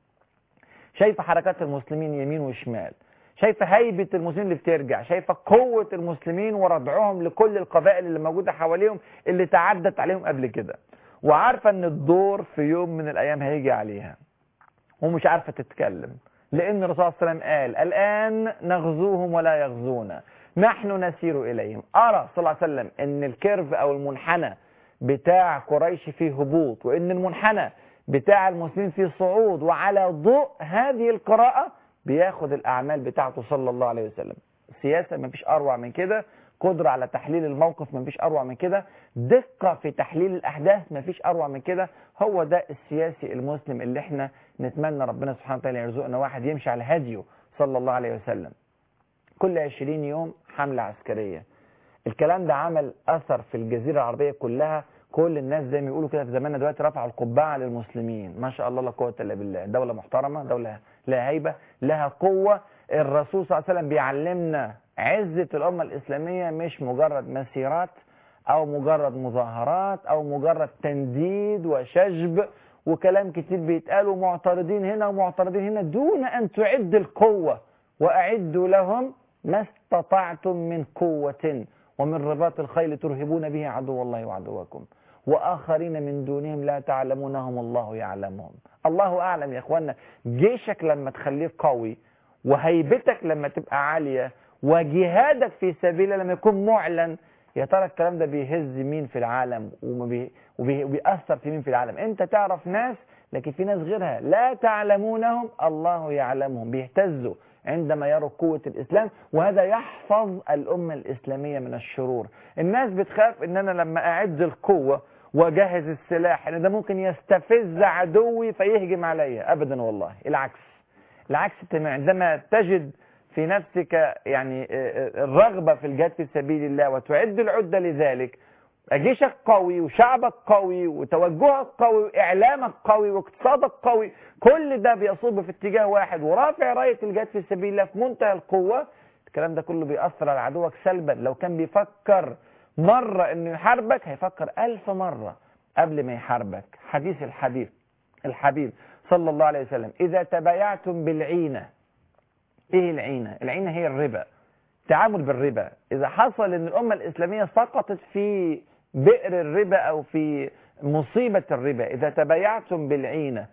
شايفة حركات المسلمين يمين وشمال شايفة هيبة المسلمين اللي بترجع شايفة قوة المسلمين وردعهم لكل القبائل اللي موجودة حواليهم اللي تعدت عليهم قبل كده وعارفة ان الدور في يوم من الايام هيجي عليها ومش عارفة تتكلم لان الرسول صلى الله عليه وسلم قال الان نغزوهم ولا يغزونا نحن نسير اليهم ارى صلى الله عليه وسلم ان الكيرف او المنحنى بتاع قريش فيه هبوط وان المنحنى بتاع المسلمين فيه صعود وعلى ضوء هذه القراءة بياخد الأعمال بتاعته صلى الله عليه وسلم سياسة ما فيش أروع من كده قدرة على تحليل الموقف ما فيش أروع من كده دقة في تحليل الأحداث ما فيش أروع من كده هو ده السياسي المسلم اللي احنا نتمنى ربنا سبحانه وتعالى يرزقنا واحد يمشي على هديه صلى الله عليه وسلم كل 20 يوم حملة عسكرية الكلام ده عمل أثر في الجزيرة العربية كلها كل الناس زي ما يقولوا كده في زماننا دلوقتي رفعوا القبعة للمسلمين ما شاء الله لا قوة إلا بالله دولة محترمة دولة لها هيبة لها قوة الرسول صلى الله عليه وسلم بيعلمنا عزة الأمة الإسلامية مش مجرد مسيرات أو مجرد مظاهرات أو مجرد تنديد وشجب وكلام كتير بيتقال ومعترضين هنا ومعترضين هنا دون أن تعد القوة وأعدوا لهم ما استطعتم من قوة ومن رباط الخيل ترهبون به عدو الله وعدوكم وآخرين من دونهم لا تعلمونهم الله يعلمهم الله أعلم يا أخوانا جيشك لما تخليه قوي وهيبتك لما تبقى عالية وجهادك في سبيل لما يكون معلن يا ترى الكلام ده بيهز مين في العالم وبي- وبي- وبيأثر في مين في العالم انت تعرف ناس لكن في ناس غيرها لا تعلمونهم الله يعلمهم بيهتزوا عندما يروا قوة الإسلام وهذا يحفظ الأمة الإسلامية من الشرور الناس بتخاف ان انا لما اعد القوة واجهز السلاح ان ده ممكن يستفز عدوي فيهجم عليا ابدا والله العكس العكس تماما عندما تجد في نفسك يعني الرغبة في الجهاد في سبيل الله وتعد العدة لذلك جيشك قوي وشعبك قوي وتوجهك قوي واعلامك قوي واقتصادك قوي كل ده بيصب في اتجاه واحد ورافع راية الجهاد في سبيل الله في منتهى القوة الكلام ده كله بيأثر على عدوك سلبا لو كان بيفكر مرة انه يحاربك هيفكر ألف مرة قبل ما يحاربك حديث الحديث الحبيب صلى الله عليه وسلم إذا تبايعتم بالعينة إيه العينة؟ العينة هي الربا تعامل بالربا إذا حصل أن الأمة الإسلامية سقطت في بئر الربا أو في مصيبة الربا إذا تبايعتم بالعينة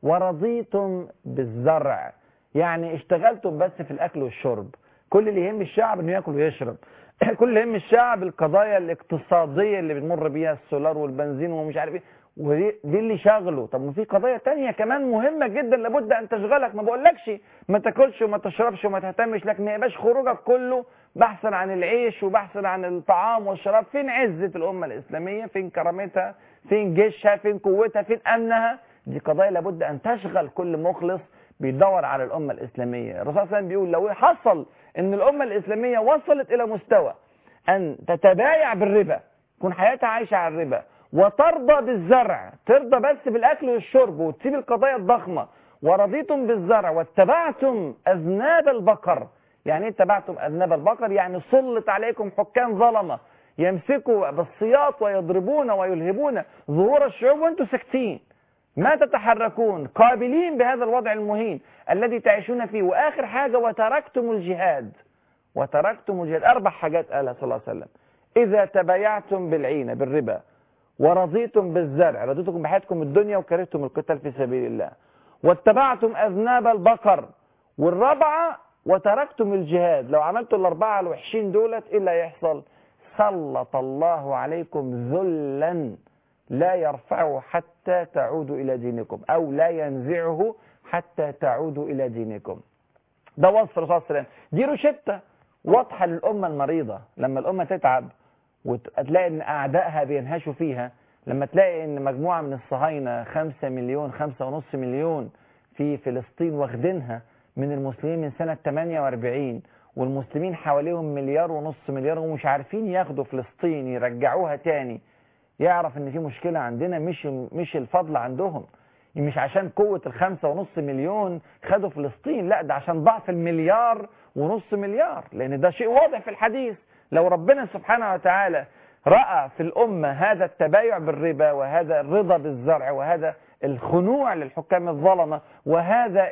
ورضيتم بالزرع يعني اشتغلتم بس في الأكل والشرب كل اللي يهم الشعب أنه يأكل ويشرب كل اللي يهم الشعب القضايا الاقتصادية اللي بنمر بيها السولار والبنزين ومش عارف ايه ودي دي اللي شغله طب ما في قضايا تانية كمان مهمة جدا لابد ان تشغلك ما بقولكش ما تاكلش وما تشربش وما تهتمش لكن ما يبقاش خروجك كله بحثا عن العيش وبحثا عن الطعام والشراب فين عزة الأمة الإسلامية فين كرامتها فين جيشها فين قوتها فين أمنها دي قضايا لابد أن تشغل كل مخلص بيدور على الأمة الإسلامية الرسول صلى الله عليه وسلم بيقول لو حصل أن الأمة الإسلامية وصلت إلى مستوى أن تتبايع بالربا تكون حياتها عايشة على الربا وترضى بالزرع ترضى بس بالأكل والشرب وتسيب القضايا الضخمة ورضيتم بالزرع واتبعتم أذناب البقر يعني ايه اتبعتم أذناب البقر يعني سلط عليكم حكام ظلمة يمسكوا بالسياط ويضربون ويلهبون ظهور الشعوب وانتم ساكتين ما تتحركون قابلين بهذا الوضع المهين الذي تعيشون فيه وآخر حاجة وتركتم الجهاد وتركتم الجهاد أربع حاجات قالها صلى الله عليه وسلم إذا تبايعتم بالعينة بالربا ورضيتم بالزرع رضيتم بحياتكم الدنيا وكرهتم القتال في سبيل الله واتبعتم أذناب البقر والرابعة وتركتم الجهاد لو عملتوا الأربعة الوحشين دولت إيه اللي هيحصل سلط الله عليكم ذلا لا يرفعه حتى تعودوا إلى دينكم أو لا ينزعه حتى تعودوا إلى دينكم ده وصف الرسول صلى الله عليه وسلم دي روشتة واضحة للأمة المريضة لما الأمة تتعب وتلاقي ان اعدائها بينهشوا فيها لما تلاقي ان مجموعة من الصهاينة خمسة مليون خمسة ونص مليون في فلسطين واخدينها من المسلمين من سنة 48 والمسلمين حواليهم مليار ونص مليار ومش عارفين ياخدوا فلسطين يرجعوها تاني يعرف ان في مشكلة عندنا مش مش الفضل عندهم مش عشان قوة الخمسة ونص مليون خدوا فلسطين لا ده عشان ضعف المليار ونص مليار لان ده شيء واضح في الحديث لو ربنا سبحانه وتعالى رأى في الأمة هذا التبايع بالربا وهذا الرضا بالزرع وهذا الخنوع للحكام الظلمة وهذا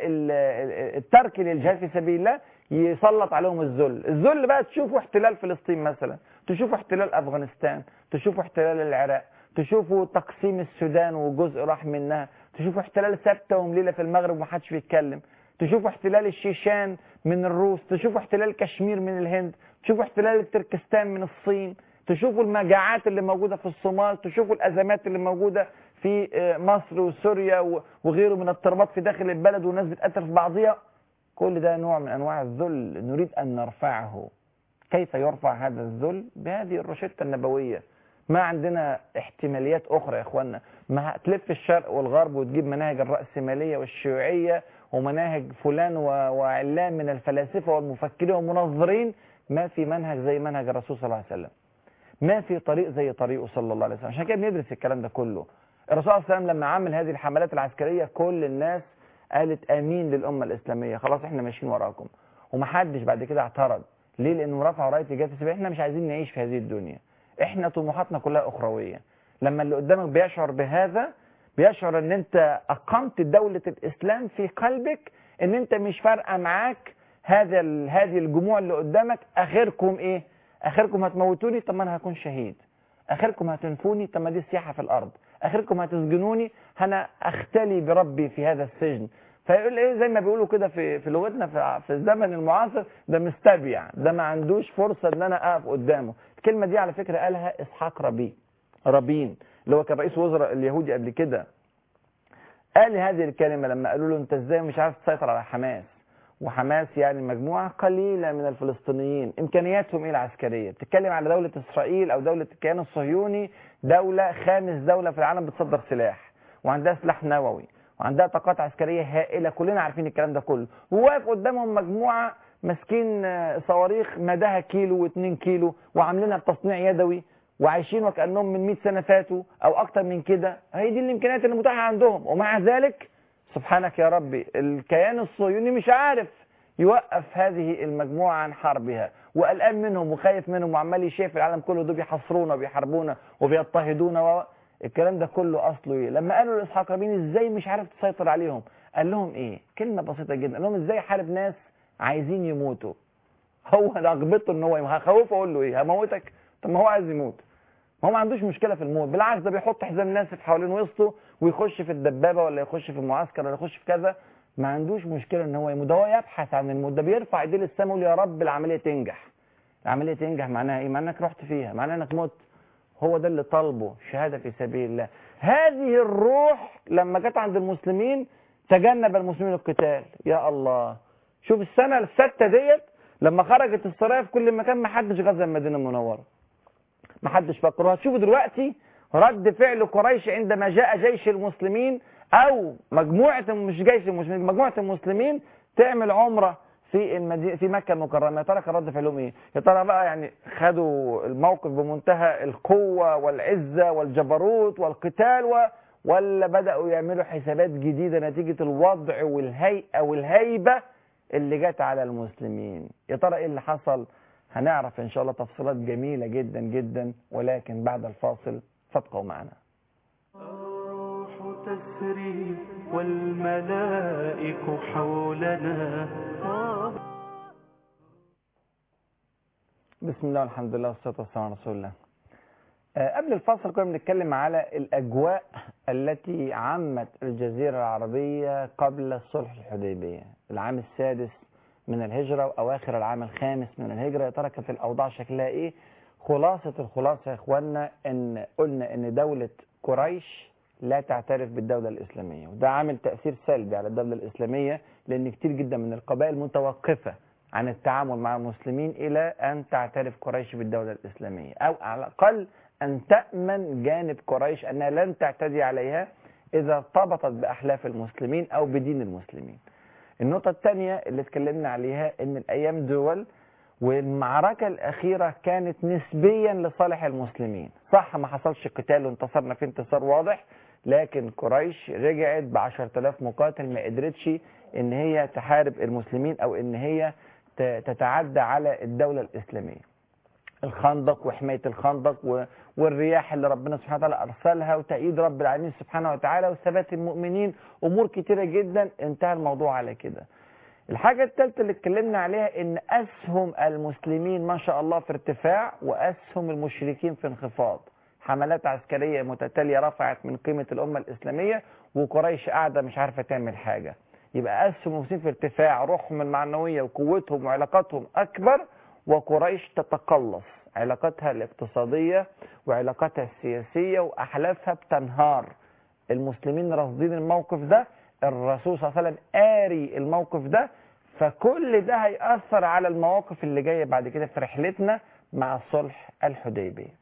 الترك للجهاد في سبيل الله يسلط عليهم الذل الذل بقى تشوفوا احتلال فلسطين مثلا تشوفوا احتلال أفغانستان تشوفوا احتلال العراق تشوفوا تقسيم السودان وجزء راح منها تشوفوا احتلال ثابته ومليلة في المغرب ومحدش بيتكلم تشوفوا احتلال الشيشان من الروس تشوفوا احتلال كشمير من الهند تشوفوا احتلال تركستان من الصين تشوفوا المجاعات اللي موجودة في الصومال تشوفوا الأزمات اللي موجودة في مصر وسوريا وغيره من اضطرابات في داخل البلد والناس بتقتل في بعضها كل ده نوع من أنواع الذل نريد أن نرفعه كيف يرفع هذا الذل بهذه الروشتة النبوية ما عندنا احتماليات أخرى يا إخوانا ما هتلف الشرق والغرب وتجيب مناهج الرأسمالية والشيوعية ومناهج فلان وعلان من الفلاسفة والمفكرين والمنظرين ما في منهج زي منهج الرسول صلى الله عليه وسلم ما في طريق زي طريقه صلى الله عليه وسلم عشان كده بندرس الكلام ده كله الرسول صلى الله عليه وسلم لما عمل هذه الحملات العسكرية كل الناس قالت امين للأمة الإسلامية خلاص احنا ماشيين وراكم ومحدش بعد كده اعترض ليه لانه رفعوا رايه الجهاد في سبيل احنا مش عايزين نعيش في هذه الدنيا احنا طموحاتنا كلها اخرويه لما اللي قدامك بيشعر بهذا بيشعر ان انت اقمت دولة الاسلام في قلبك ان انت مش فارقة معاك هذا ال- هذه الجموع اللي قدامك اخركم ايه اخركم هتموتوني طب ما انا هكون شهيد اخركم هتنفوني طب ما دي سياحة في الارض اخركم هتسجنوني انا اختلي بربي في هذا السجن فيقول ايه زي ما بيقولوا كده في في لغتنا في, في الزمن المعاصر ده مستبيع ده ما عندوش فرصة ان انا اقف قدامه الكلمة دي على فكرة قالها اسحاق ربيع رابين اللي هو كان رئيس وزراء اليهودي قبل كده قال هذه الكلمة لما قالوا له انت ازاي مش عارف تسيطر على حماس وحماس يعني مجموعة قليلة من الفلسطينيين امكانياتهم ايه العسكرية بتتكلم على دولة اسرائيل او دولة الكيان الصهيوني دولة خامس دولة في العالم بتصدر سلاح وعندها سلاح نووي وعندها طاقات عسكرية هائلة كلنا عارفين الكلام ده كله وواقف قدامهم مجموعة ماسكين آه، صواريخ مداها كيلو واتنين كيلو وعاملينها بتصنيع يدوي وعايشين وكأنهم من 100 سنة فاتوا أو أكتر من كده هي دي الإمكانيات اللي متاحة عندهم ومع ذلك سبحانك يا ربي الكيان الصهيوني مش عارف يوقف هذه المجموعة عن حربها وقلقان منهم وخايف منهم وعمال يشايف العالم كله دول بيحصرونا وبيحاربونا وبيضطهدونا و... الكلام ده كله أصله إيه لما قالوا لإسحاق رابين إزاي مش عارف تسيطر عليهم قال لهم إيه كلمة بسيطة جدا قال لهم إزاي حارب ناس عايزين يموتوا هو رغبته ان هو يموت. هخوفه اقول له ايه هموتك طب ما هو عايز يموت ما هو ما عندوش مشكله في الموت بالعكس ده بيحط حزام ناسف حوالين وسطه ويخش في الدبابه ولا يخش في المعسكر ولا يخش في كذا ما عندوش مشكله ان هو يموت ده هو يبحث عن الموت ده بيرفع ايديه للسماء ويقول يا رب العمليه تنجح العمليه تنجح معناها ايه معناها انك رحت فيها معناها انك مت هو ده اللي طالبه شهاده في سبيل الله هذه الروح لما جت عند المسلمين تجنب المسلمين القتال يا الله شوف السنه السته ديت لما خرجت السرايا في كل مكان ما حدش غزا المدينه المنوره ما حدش فكرها شوفوا دلوقتي رد فعل قريش عندما جاء جيش المسلمين او مجموعه مش جيش المسلمين مجموعه المسلمين تعمل عمره في المدينه في مكه المكرمه يا ترى كان رد فعلهم ايه؟ يا ترى بقى يعني خدوا الموقف بمنتهى القوه والعزه والجبروت والقتال و ولا بداوا يعملوا حسابات جديده نتيجه الوضع والهيئه والهيبه اللي جت على المسلمين يا ترى ايه اللي حصل هنعرف ان شاء الله تفصيلات جميله جدا جدا ولكن بعد الفاصل فابقوا معنا الروح تسري والملائك حولنا طاب بسم الله والحمد لله والصلاه والسلام على رسول الله آه، قبل الفاصل كنا بنتكلم على الاجواء التي عمت الجزيره العربيه قبل صلح الحديبيه العام السادس من الهجره واواخر العام الخامس من الهجره يا ترى كانت الاوضاع شكلها ايه خلاصه الخلاصه يا اخوانا ان قلنا ان دوله قريش لا تعترف بالدوله الاسلاميه وده عامل تاثير سلبي على الدوله الاسلاميه لان كتير جدا من القبائل متوقفه عن التعامل مع المسلمين الى ان تعترف قريش بالدوله الاسلاميه او على الاقل ان تامن جانب قريش انها لن تعتدي عليها اذا ارتبطت باحلاف المسلمين او بدين المسلمين. النقطه الثانيه اللي اتكلمنا عليها ان الايام دول والمعركة الأخيرة كانت نسبيا لصالح المسلمين صح ما حصلش قتال وانتصرنا في انتصار واضح لكن قريش رجعت ب 10000 مقاتل ما قدرتش ان هي تحارب المسلمين او ان هي ت- تتعدى على الدولة الإسلامية الخندق وحماية الخندق و- والرياح اللي ربنا سبحانه وتعالى أرسلها وتأييد رب العالمين سبحانه وتعالى وثبات المؤمنين أمور كتيرة جدا انتهى الموضوع على كده الحاجة الثالثة اللي اتكلمنا عليها ان اسهم المسلمين ما شاء الله في ارتفاع واسهم المشركين في انخفاض حملات عسكرية متتالية رفعت من قيمة الامة الاسلامية وقريش قاعدة مش عارفة تعمل حاجة يبقى اسهم المسلمين في ارتفاع روحهم المعنوية وقوتهم وعلاقاتهم اكبر وقريش تتقلص علاقاتها الاقتصادية وعلاقاتها السياسية واحلافها بتنهار المسلمين راصدين الموقف ده الرسول صلى الله عليه وسلم قاري الموقف ده فكل ده هيأثر على المواقف اللي جاية بعد كده في رحلتنا مع صلح الحديبية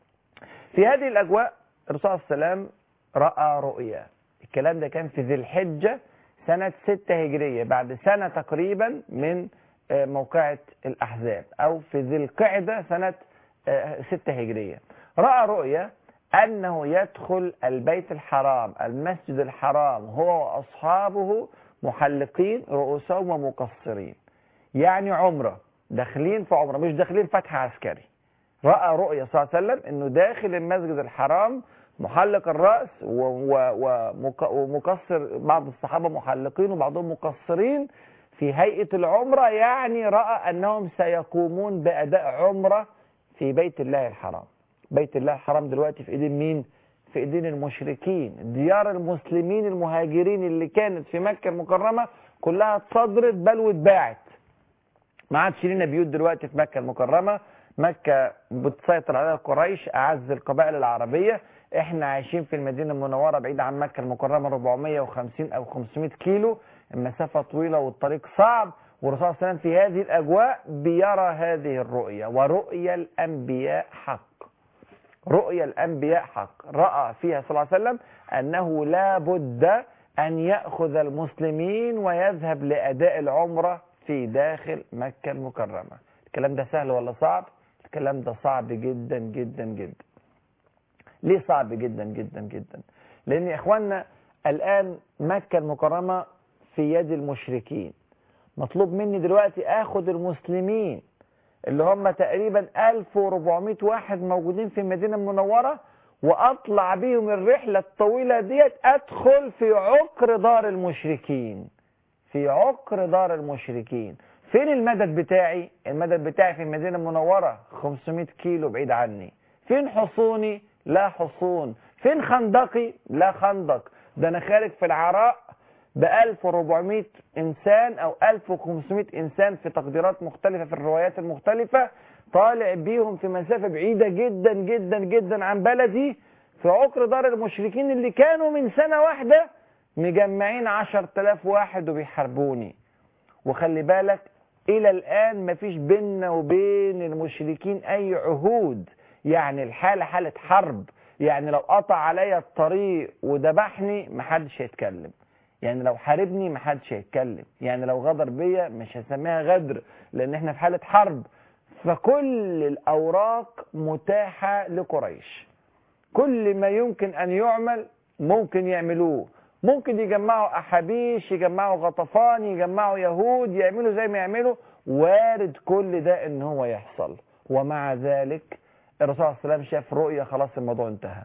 في هذه الأجواء الرسول صلى الله عليه وسلم رأى رؤيا الكلام ده كان في ذي الحجة سنة ستة هجرية بعد سنة تقريبا من آه، موقعة الأحزاب أو في ذي القعدة سنة آه، ستة هجرية رأى رؤيا أنه يدخل البيت الحرام المسجد الحرام هو وأصحابه محلقين رؤوسهم ومقصرين يعني عمرة داخلين في عمره مش داخلين فتح عسكري راى رؤيا صلى الله عليه وسلم انه داخل المسجد الحرام محلق الراس و- و- ومك- ومقصر بعض الصحابه محلقين وبعضهم مقصرين في هيئه العمره يعني راى انهم سيقومون باداء عمره في بيت الله الحرام بيت الله الحرام دلوقتي في ايدين مين في ايدين المشركين ديار المسلمين المهاجرين اللي كانت في مكه المكرمه كلها اتصدرت بل واتباعت ما عادش لينا بيوت دلوقتي في مكه المكرمه مكه بتسيطر عليها قريش اعز القبائل العربيه احنا عايشين في المدينه المنوره بعيد عن مكه المكرمه 450 او 500 كيلو المسافه طويله والطريق صعب والرسول صلى الله عليه وسلم في هذه الاجواء بيرى هذه الرؤيا ورؤيا الانبياء حق رؤيا الانبياء حق راى فيها صلى الله عليه وسلم انه لا بد ان ياخذ المسلمين ويذهب لاداء العمره في داخل مكه المكرمه الكلام ده سهل ولا صعب الكلام ده صعب جدا جدا جدا ليه صعب جدا جدا جدا لان يا اخواننا الان مكه المكرمه في يد المشركين مطلوب مني دلوقتي اخد المسلمين اللي هم تقريبا 1400 واحد موجودين في المدينه المنوره واطلع بيهم الرحله الطويله ديت ادخل في عقر دار المشركين في عقر دار المشركين فين المدد بتاعي المدد بتاعي في المدينه المنوره 500 كيلو بعيد عني فين حصوني لا حصون فين خندقي لا خندق ده انا خارج في العراء ب 1400 انسان او 1500 انسان في تقديرات مختلفه في الروايات المختلفه طالع بيهم في مسافه بعيده جدا جدا جدا عن بلدي في عقر دار المشركين اللي كانوا من سنه واحده مجمعين 10000 واحد وبيحاربوني وخلي بالك الى الان مفيش بيننا وبين المشركين اي عهود يعني الحاله حاله حرب يعني لو قطع عليا الطريق وذبحني محدش هيتكلم يعني لو حاربني محدش هيتكلم يعني لو غدر بيا مش هسميها غدر لان احنا في حاله حرب فكل الاوراق متاحه لقريش كل ما يمكن ان يعمل ممكن يعملوه ممكن يجمعوا احابيش يجمعوا غطفان يجمعوا يهود يعملوا زي ما يعملوا وارد كل ده ان هو يحصل ومع ذلك الرسول صلى الله عليه وسلم شاف رؤيا خلاص الموضوع انتهى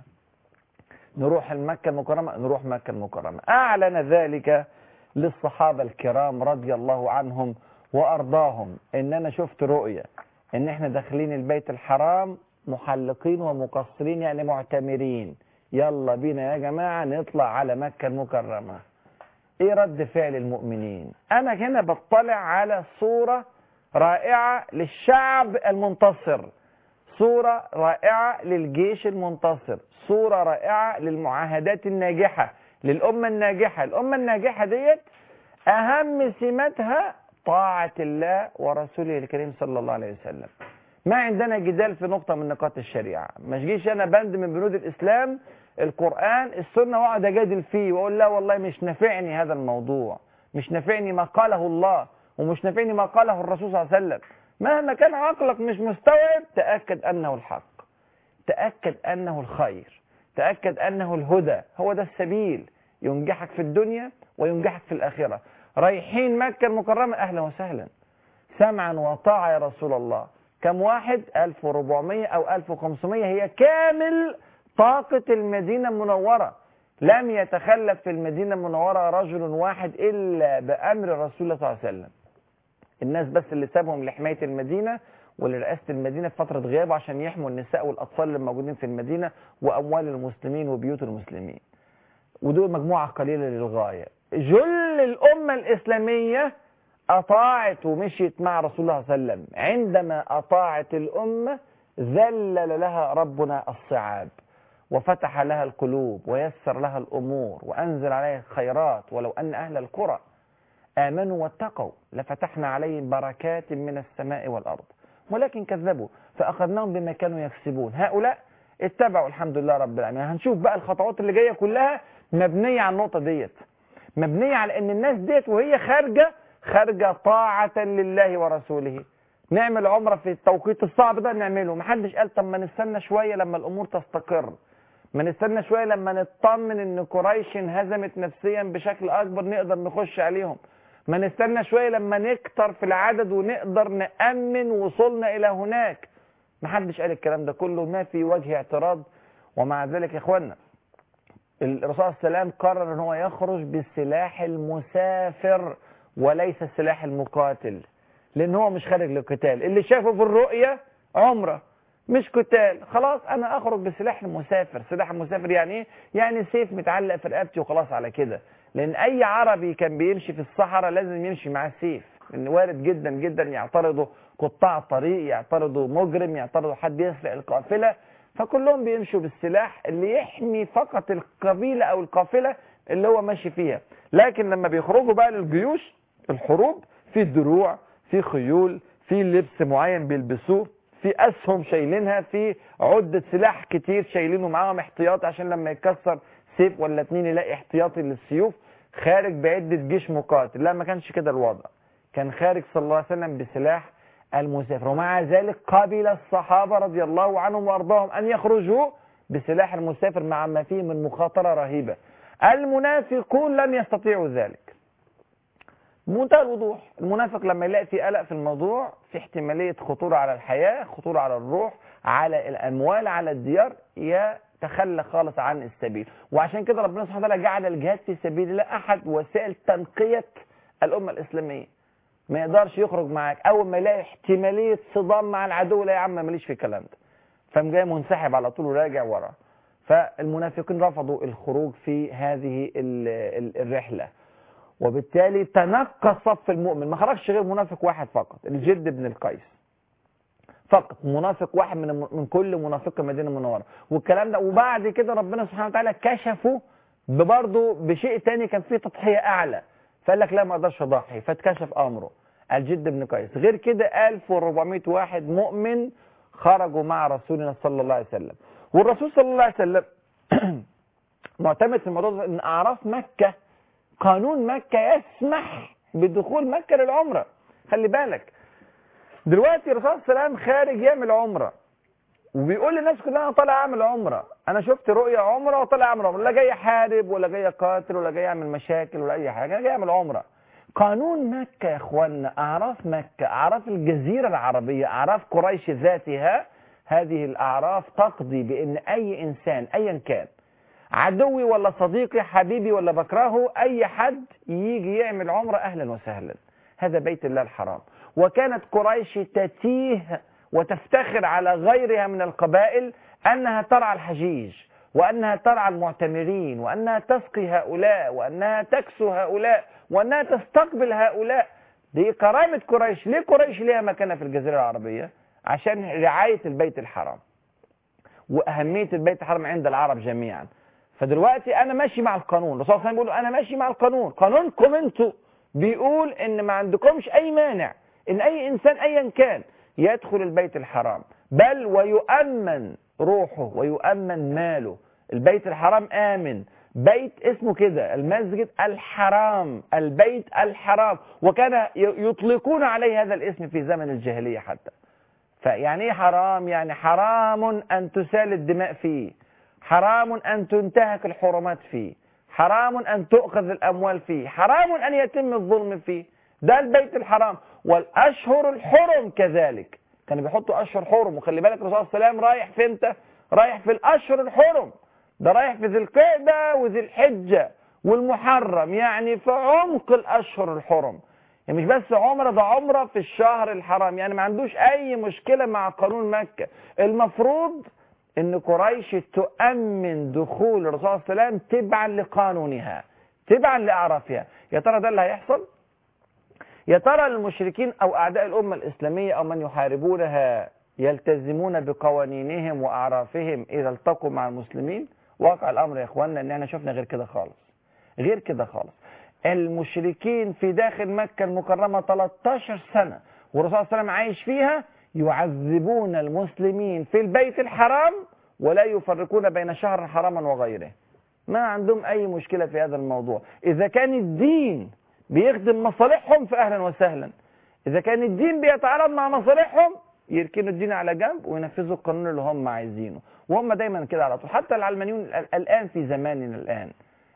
نروح المكة المكرمة نروح مكة المكرمة أعلن ذلك للصحابة الكرام رضي الله عنهم وأرضاهم إن أنا شفت رؤيا إن إحنا داخلين البيت الحرام محلقين ومقصرين يعني معتمرين يلا بينا يا جماعة نطلع على مكة المكرمة إيه رد فعل المؤمنين أنا هنا بطلع على صورة رائعة للشعب المنتصر صورة رائعة للجيش المنتصر صورة رائعة للمعاهدات الناجحة للأمة الناجحة الأمة الناجحة ديت أهم سماتها طاعة الله ورسوله الكريم صلى الله عليه وسلم ما عندنا جدال في نقطة من نقاط الشريعة ما جيش أنا بند من بنود الإسلام القرآن السنة وأقعد أجادل فيه وأقول لا والله مش نافعني هذا الموضوع مش نافعني ما قاله الله ومش نافعني ما قاله الرسول صلى الله عليه وسلم مهما كان عقلك مش مستوعب تأكد أنه الحق تأكد أنه الخير تأكد أنه الهدى هو ده السبيل ينجحك في الدنيا وينجحك في الآخرة رايحين مكة المكرمة أهلا وسهلا سمعا وطاعة يا رسول الله كم واحد 1400 أو 1500 هي كامل طاقة المدينة المنورة لم يتخلف في المدينة المنورة رجل واحد إلا بأمر رسول الله صلى الله عليه وسلم الناس بس اللي سابهم لحماية المدينة ولرئاسة المدينة في فترة غيابه عشان يحموا النساء والأطفال اللي موجودين في المدينة وأموال المسلمين وبيوت المسلمين ودول مجموعة قليلة للغاية جل الأمة الإسلامية أطاعت ومشيت مع رسول الله صلى الله عليه وسلم عندما أطاعت الأمة ذلل لها ربنا الصعاب وفتح لها القلوب ويسر لها الأمور وأنزل عليها الخيرات ولو أن أهل القرى آمنوا واتقوا لفتحنا عليهم بركات من السماء والأرض ولكن كذبوا فأخذناهم بما كانوا يكسبون هؤلاء اتبعوا الحمد لله رب العالمين هنشوف بقى الخطوات اللي جاية كلها مبنية على النقطة ديت مبنية على ان الناس ديت وهي خارجة خارجة طاعة لله ورسوله نعمل عمرة في التوقيت الصعب ده نعمله محدش قال طب ما نستنى شوية لما الأمور تستقر ما نستنى شوية لما نطمن ان قريش انهزمت نفسيا بشكل أكبر نقدر نخش عليهم ما نستنى شوية لما نكتر في العدد ونقدر نأمن وصولنا إلى هناك ما حدش قال الكلام ده كله ما في وجه اعتراض ومع ذلك يا إخوانا الرسول صلى الله عليه وسلم قرر ان هو يخرج بالسلاح المسافر وليس السلاح المقاتل لان هو مش خارج للقتال اللي شافه في الرؤية عمره مش قتال خلاص انا اخرج بسلاح المسافر سلاح المسافر يعني ايه يعني سيف متعلق في رقبتي وخلاص على كده لان اي عربي كان بيمشي في الصحراء لازم يمشي معاه سيف لان وارد جدا جدا يعترضوا قطاع طريق يعترضوا مجرم يعترضوا حد يسرق القافله فكلهم بيمشوا بالسلاح اللي يحمي فقط القبيله او القافله اللي هو ماشي فيها لكن لما بيخرجوا بقى للجيوش الحروب في دروع في خيول في لبس معين بيلبسوه في اسهم شايلينها في عدة سلاح كتير شايلينه معاهم احتياطي عشان لما يتكسر سيف ولا اتنين يلاقي احتياطي للسيوف خارج بعدة جيش مقاتل لا ما كانش كده الوضع كان خارج صلى الله عليه وسلم بسلاح المسافر ومع ذلك قبل الصحابة رضي الله عنهم وارضاهم ان يخرجوا بسلاح المسافر مع ما فيه من مخاطرة رهيبة المنافقون لم يستطيعوا ذلك بمنتهى الوضوح المنافق لما يلاقي في قلق في الموضوع في احتمالية خطورة على الحياة خطورة على الروح على الأموال على الديار يتخلى خالص عن السبيل وعشان كده ربنا سبحانه وتعالى جعل الجهاد في سبيل الله أحد وسائل تنقية الأمة الإسلامية ما يقدرش يخرج معاك أول ما يلاقي احتمالية صدام مع العدو لا يا عم ماليش في الكلام ده فقام جاي منسحب على طول وراجع ورا فالمنافقين رفضوا الخروج في هذه ال- ال- الرحله وبالتالي تنقى صف المؤمن ما خرجش غير منافق واحد فقط الجد بن القيس فقط منافق واحد من من كل منافق المدينه المنوره والكلام ده وبعد كده ربنا سبحانه وتعالى كشفه برضه بشيء تاني كان فيه تضحيه اعلى فقال لك لا ما اقدرش اضحي فاتكشف امره الجد بن قيس غير كده 1400 واحد مؤمن خرجوا مع رسولنا صلى الله عليه وسلم والرسول صلى الله عليه وسلم معتمد في الموضوع ده ان اعراف مكه قانون مكة يسمح بدخول مكة للعمرة خلي بالك دلوقتي الرسول صلى الله عليه وسلم خارج يعمل عمرة وبيقول للناس كلها انا طالع اعمل عمرة انا شفت رؤية عمرة وطالع اعمل عمرة لا جاي احارب ولا جاي اقاتل ولا جاي اعمل مشاكل ولا اي حاجة انا جاي اعمل عمرة قانون مكة يا اخوانا اعراف مكة اعراف الجزيرة العربية اعراف قريش ذاتها هذه الاعراف تقضي بان اي انسان ايا كان عدوي ولا صديقي حبيبي ولا بكرهه اي حد يجي يعمل عمره اهلا وسهلا هذا بيت الله الحرام وكانت قريش تتيه وتفتخر على غيرها من القبائل انها ترعى الحجيج وانها ترعى المعتمرين وانها تسقي هؤلاء وانها تكسو هؤلاء وانها تستقبل هؤلاء دي كرامة قريش ليه قريش ليها مكانة في الجزيرة العربية عشان رعاية البيت الحرام واهمية البيت الحرام عند العرب جميعا فدلوقتي انا ماشي مع القانون الرسول صلى الله عليه وسلم بيقول انا ماشي مع القانون قانونكم انتوا بيقول ان ما عندكمش اي مانع ان اي انسان ايا كان يدخل البيت الحرام بل ويؤمن روحه ويؤمن ماله البيت الحرام امن بيت اسمه كده المسجد الحرام البيت الحرام وكان يطلقون عليه هذا الاسم في زمن الجاهلية حتى فيعني ايه حرام يعني حرام ان تسال الدماء فيه حرام أن تنتهك الحرمات فيه حرام أن تؤخذ الأموال فيه حرام أن يتم الظلم فيه ده البيت الحرام والأشهر الحرم كذلك كانوا بيحطوا أشهر حرم وخلي بالك الرسول صلى الله عليه وسلم رايح في امتى رايح في الأشهر الحرم ده رايح في ذي القعدة وذي الحجة والمحرم يعني في عمق الأشهر الحرم يعني مش بس عمرة ده عمرة في الشهر الحرام يعني ما عندوش أي مشكلة مع قانون مكة المفروض ان قريش تؤمن دخول الرسول صلى الله عليه وسلم تبعا لقانونها تبعا لاعرافها يا ترى ده اللي هيحصل يا ترى المشركين او اعداء الامه الاسلاميه او من يحاربونها يلتزمون بقوانينهم واعرافهم اذا التقوا مع المسلمين واقع الامر يا اخواننا ان احنا شفنا غير كده خالص غير كده خالص المشركين في داخل مكه المكرمه 13 سنه والرسول صلى الله عليه وسلم عايش فيها يعذبون المسلمين في البيت الحرام ولا يفرقون بين شهر حراما وغيره ما عندهم أي مشكلة في هذا الموضوع إذا كان الدين بيخدم مصالحهم فأهلا وسهلا إذا كان الدين بيتعارض مع مصالحهم يركنوا الدين على جنب وينفذوا القانون اللي هم عايزينه وهم دايما كده على طول حتى العلمانيون الآن في زماننا الآن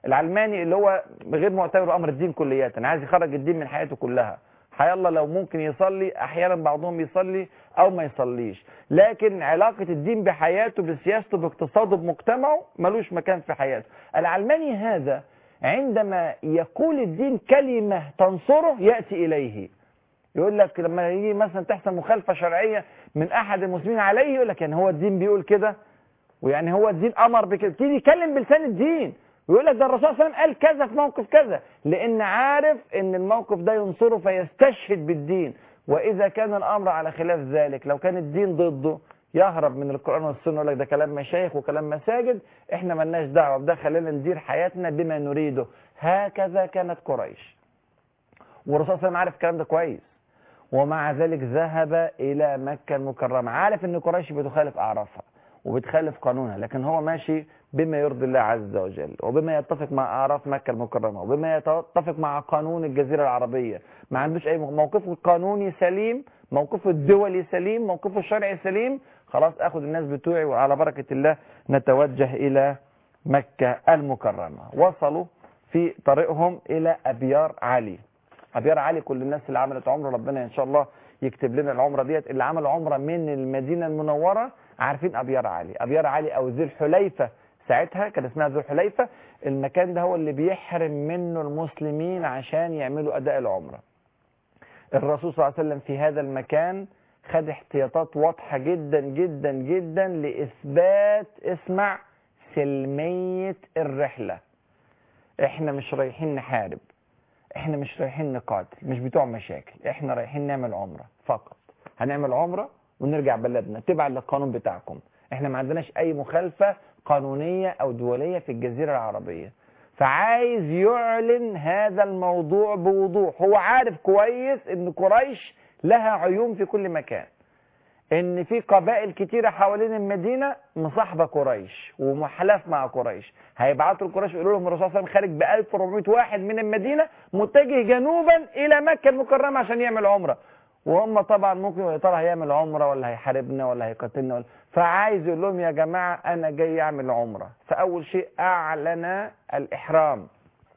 العلماني اللي هو غير معتبر امر الدين كليا عايز يخرج الدين من حياته كلها حيالله لو ممكن يصلي احيانا بعضهم يصلي او ما يصليش لكن علاقة الدين بحياته بسياسته باقتصاده بمجتمعه ملوش مكان في حياته العلماني هذا عندما يقول الدين كلمة تنصره يأتي إليه يقول لك لما يجي مثلا تحصل مخالفة شرعية من أحد المسلمين عليه يقول لك يعني هو الدين بيقول كده ويعني هو الدين أمر بكده يبتدي يتكلم بلسان الدين ويقول لك ده الرسول صلى الله عليه وسلم قال كذا في موقف كذا لأن عارف إن الموقف ده ينصره فيستشهد بالدين وإذا كان الأمر على خلاف ذلك لو كان الدين ضده يهرب من القرآن والسنة يقول لك ده كلام مشايخ وكلام مساجد احنا ملناش دعوة بده خلينا ندير حياتنا بما نريده هكذا كانت قريش والرسول صلى الله عليه وسلم عارف الكلام ده كويس ومع ذلك ذهب إلى مكة المكرمة عارف ان قريش بتخالف أعرافها وبتخالف قانونها لكن هو ماشي بما يرضي الله عز وجل وبما يتفق مع أعراف مكة المكرمة وبما يتفق مع قانون الجزيرة العربية ما عندوش أي موقفه القانوني سليم موقفه الدولي سليم موقفه الشرعي سليم خلاص أخذ الناس بتوعي وعلى بركة الله نتوجه إلى مكة المكرمة وصلوا في طريقهم إلى أبيار علي أبيار علي كل الناس اللي عملت عمره ربنا إن شاء الله يكتب لنا العمرة ديت اللي عملوا عمرة من المدينة المنورة عارفين أبيار علي أبيار علي أو ذي الحليفة ساعتها كان اسمها ذو الحليفة المكان ده هو اللي بيحرم منه المسلمين عشان يعملوا أداء العمرة الرسول صلى الله عليه وسلم في هذا المكان خد احتياطات واضحة جدا جدا جدا لإثبات اسمع سلمية الرحلة احنا مش رايحين نحارب احنا مش رايحين نقاتل مش بتوع مشاكل احنا رايحين نعمل عمرة فقط هنعمل عمرة ونرجع بلدنا تبع للقانون بتاعكم احنا ما عندناش اي مخالفة قانونية او دولية في الجزيرة العربية فعايز يعلن هذا الموضوع بوضوح هو عارف كويس ان قريش لها عيون في كل مكان ان في قبائل كتيرة حوالين المدينة مصاحبة قريش ومحلف مع قريش هيبعتوا لقريش يقولوا لهم الرسول صلى الله عليه وسلم خارج ب 1400 واحد من المدينة متجه جنوبا الى مكة المكرمة عشان يعمل عمرة وهم طبعا ممكن يا ترى هيعمل عمرة ولا هيحاربنا ولا هيقاتلنا ولا فعايز يقول لهم يا جماعة انا جاي اعمل عمرة فاول شيء اعلن الاحرام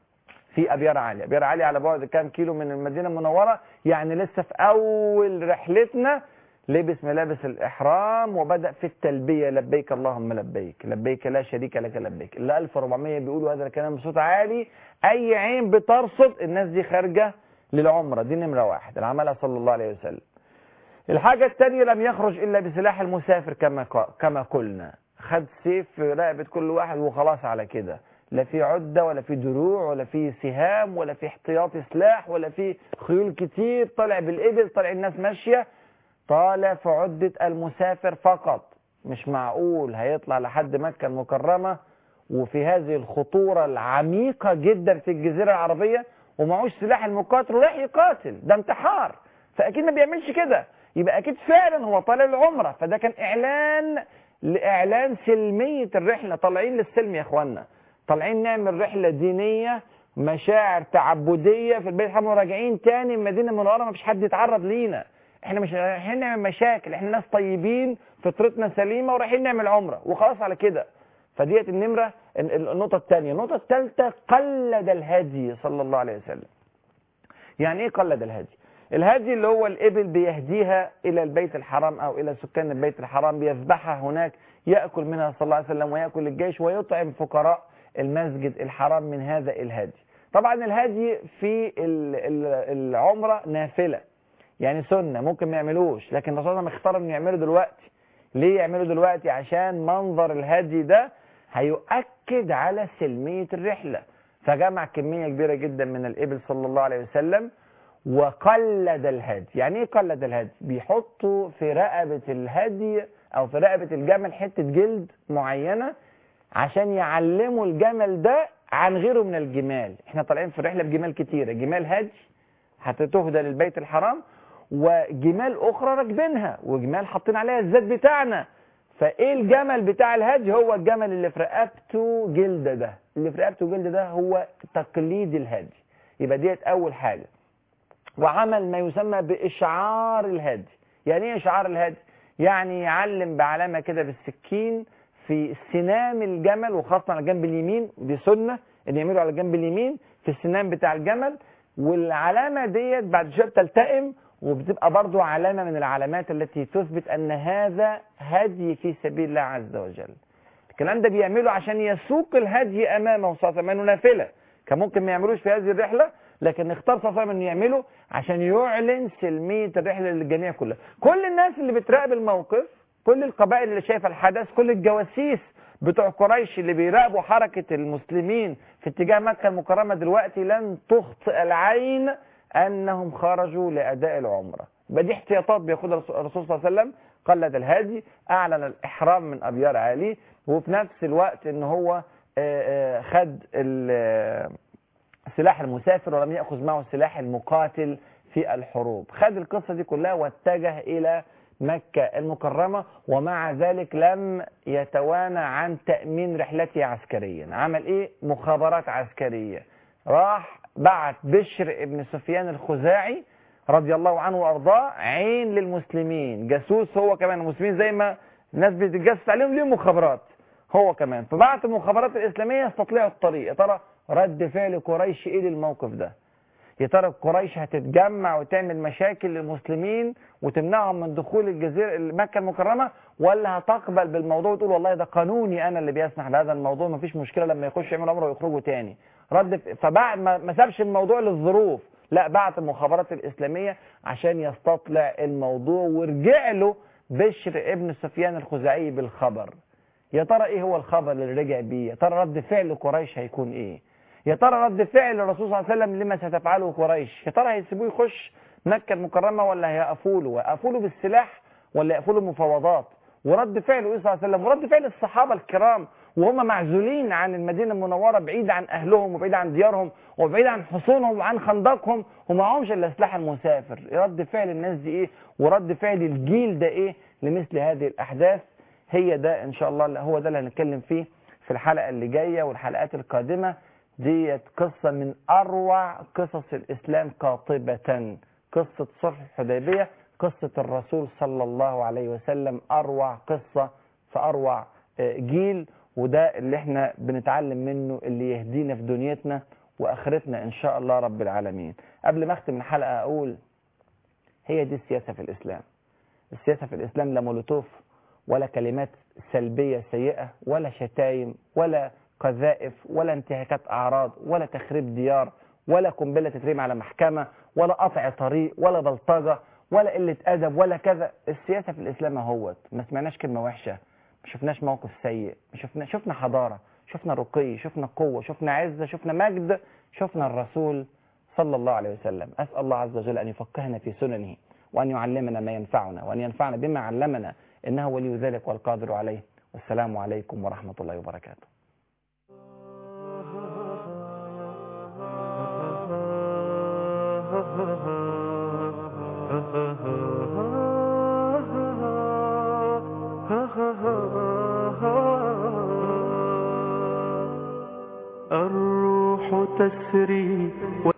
في ابيار علي ابيار علي على بعد كام كيلو من المدينة المنورة يعني لسه في اول رحلتنا لبس ملابس الإحرام وبدأ في التلبية لبيك اللهم لبيك لبيك لا شريك لك لبيك ال 1400 بيقولوا هذا الكلام بصوت عالي أي عين بترصد الناس دي خارجة للعمرة دي نمرة واحد اللي عملها صلى الله عليه وسلم الحاجة الثانية لم يخرج إلا بسلاح المسافر كما كما قلنا خد سيف في رقبة كل واحد وخلاص على كده لا في عدة ولا في دروع ولا في سهام ولا في احتياطي سلاح ولا في خيول كتير طالع بالإبل طالع الناس ماشية طالع في عدة المسافر فقط مش معقول هيطلع لحد مكة المكرمة وفي هذه الخطورة العميقة جدا في الجزيرة العربية ومعوش سلاح المقاتل وراح يقاتل ده انتحار فأكيد ما بيعملش كده يبقى أكيد فعلا هو طالع العمرة فده كان إعلان لإعلان سلمية الرحلة طالعين للسلم يا إخوانا طالعين نعمل رحلة دينية مشاعر تعبدية في البيت الحرام وراجعين تاني المدينة المنورة ما فيش حد يتعرض لينا احنا مش رايحين نعمل مشاكل احنا ناس طيبين فطرتنا سليمه ورايحين نعمل عمره وخلاص على كده فديت النمره النقطه الثانيه النقطه الثالثه قلد الهدي صلى الله عليه وسلم يعني ايه قلد الهدي الهدي اللي هو الابل بيهديها الى البيت الحرام او الى سكان البيت الحرام بيذبحها هناك ياكل منها صلى الله عليه وسلم وياكل الجيش ويطعم فقراء المسجد الحرام من هذا الهدي طبعا الهدي في العمره نافله يعني سنة ممكن ما يعملوش لكن الرسول صلى الله عليه وسلم اختار انه يعمله دلوقتي ليه يعمله دلوقتي عشان منظر الهدي ده هيؤكد على سلمية الرحلة فجمع كمية كبيرة جدا من الإبل صلى الله عليه وسلم وقلد الهدي يعني ايه قلد الهدي بيحطوا في رقبة الهدي او في رقبة الجمل حتة جلد معينة عشان يعلموا الجمل ده عن غيره من الجمال احنا طالعين في الرحلة بجمال كتيرة جمال هدي هتتهدى للبيت الحرام وجمال اخرى راكبينها وجمال حاطين عليها الزاد بتاعنا فايه الجمل بتاع الهدي هو الجمل اللي في رقبته جلد ده اللي في رقبته جلد ده هو تقليد الهدي يبقى ديت اول حاجه وعمل ما يسمى باشعار الهدي يعني ايه اشعار الهدي يعني يعلم بعلامه كده بالسكين في سنام الجمل وخاصه على الجنب اليمين دي سنه ان يعملوا على الجنب اليمين في السنان بتاع الجمل والعلامه ديت بعد شويه بتلتئم وبتبقى برضو علامه من العلامات التي تثبت ان هذا هدي في سبيل الله عز وجل الكلام ده بيعمله عشان يسوق الهدي امامه صلى الله عليه وسلم نافله كان ممكن ما يعملوش في هذه الرحله لكن اختار صلى الله عليه وسلم انه يعمله عشان يعلن سلميه الرحله للجميع كلها كل الناس اللي بتراقب الموقف كل القبائل اللي شايفه الحدث كل الجواسيس بتوع قريش اللي بيراقبوا حركه المسلمين في اتجاه مكه المكرمه دلوقتي لن تخطئ العين انهم خرجوا لاداء العمره يبقى دي احتياطات بياخدها الرسول صلى الله عليه وسلم قلد الهادي اعلن الاحرام من ابيار علي وفي نفس الوقت ان هو آه، آه، خد ال- سلاح المسافر ولم ياخذ معه سلاح المقاتل في الحروب خد القصه دي كلها واتجه الى مكه المكرمه ومع ذلك لم يتوانى عن تامين رحلته عسكريا عمل ايه مخابرات عسكريه راح بعت بشر ابن سفيان الخزاعي رضي الله عنه وارضاه عين للمسلمين جاسوس هو كمان المسلمين زي ما الناس بتتجسس عليهم ليهم مخابرات هو كمان فبعت المخابرات الاسلاميه يستطيعوا الطريق يا ترى رد فعل قريش ايه للموقف ده يا ترى قريش هتتجمع وتعمل مشاكل للمسلمين وتمنعهم من دخول الجزيره مكه المكرمه ولا هتقبل بالموضوع وتقول والله ده قانوني انا اللي بيسمح بهذا الموضوع مفيش مشكله لما يخش يعملوا عمره ويخرجوا تاني رد ف- فبعد ما ما سابش الموضوع للظروف لا بعت المخابرات الاسلاميه عشان يستطلع الموضوع ورجع له بشر ابن سفيان الخزاعي بالخبر يا ترى ايه هو الخبر اللي رجع بيه يا ترى رد فعل قريش هيكون ايه يا ترى رد فعل الرسول صلى الله عليه وسلم لما ستفعله قريش يا ترى هيسيبوه يخش مكة المكرمة ولا هيقفوا له ويقفوا له بالسلاح ولا يقفوا له مفاوضات ورد فعله ايه صلى الله عليه وسلم ورد فعل الصحابة الكرام وهم معزولين عن المدينة المنورة بعيد عن أهلهم وبعيد عن ديارهم وبعيد عن حصونهم وعن خندقهم ومعهمش إلا سلاح المسافر رد فعل الناس دي إيه ورد فعل الجيل ده إيه لمثل هذه الأحداث هي ده إن شاء الله اللي هو ده اللي هنتكلم فيه في الحلقة اللي جاية والحلقات القادمة ديت قصة من أروع قصص الإسلام قاطبة قصة صلح الحديبية قصة الرسول صلى الله عليه وسلم أروع قصة في أروع آه، جيل وده اللي احنا بنتعلم منه اللي يهدينا في دنيتنا وآخرتنا إن شاء الله رب العالمين قبل ما أختم الحلقة أقول هي دي السياسة في الإسلام السياسة في الإسلام لا مولوتوف ولا كلمات سلبية سيئة ولا شتايم ولا قذائف ولا انتهاكات أعراض ولا تخريب ديار ولا قنبلة تترمي على محكمة ولا قطع طريق ولا بلطجة ولا قلة أدب ولا كذا السياسة في الإسلام اهوت ما سمعناش كلمة وحشة ما شفناش موقف سيء ما شفنا شفنا حضارة شفنا رقي شفنا قوة شفنا عزة شفنا مجد شفنا الرسول صلى الله عليه وسلم أسأل الله عز وجل أن يفقهنا في سننه وأن يعلمنا ما ينفعنا وأن ينفعنا بما علمنا إنه ولي ذلك والقادر عليه والسلام عليكم ورحمة الله وبركاته الروح تسري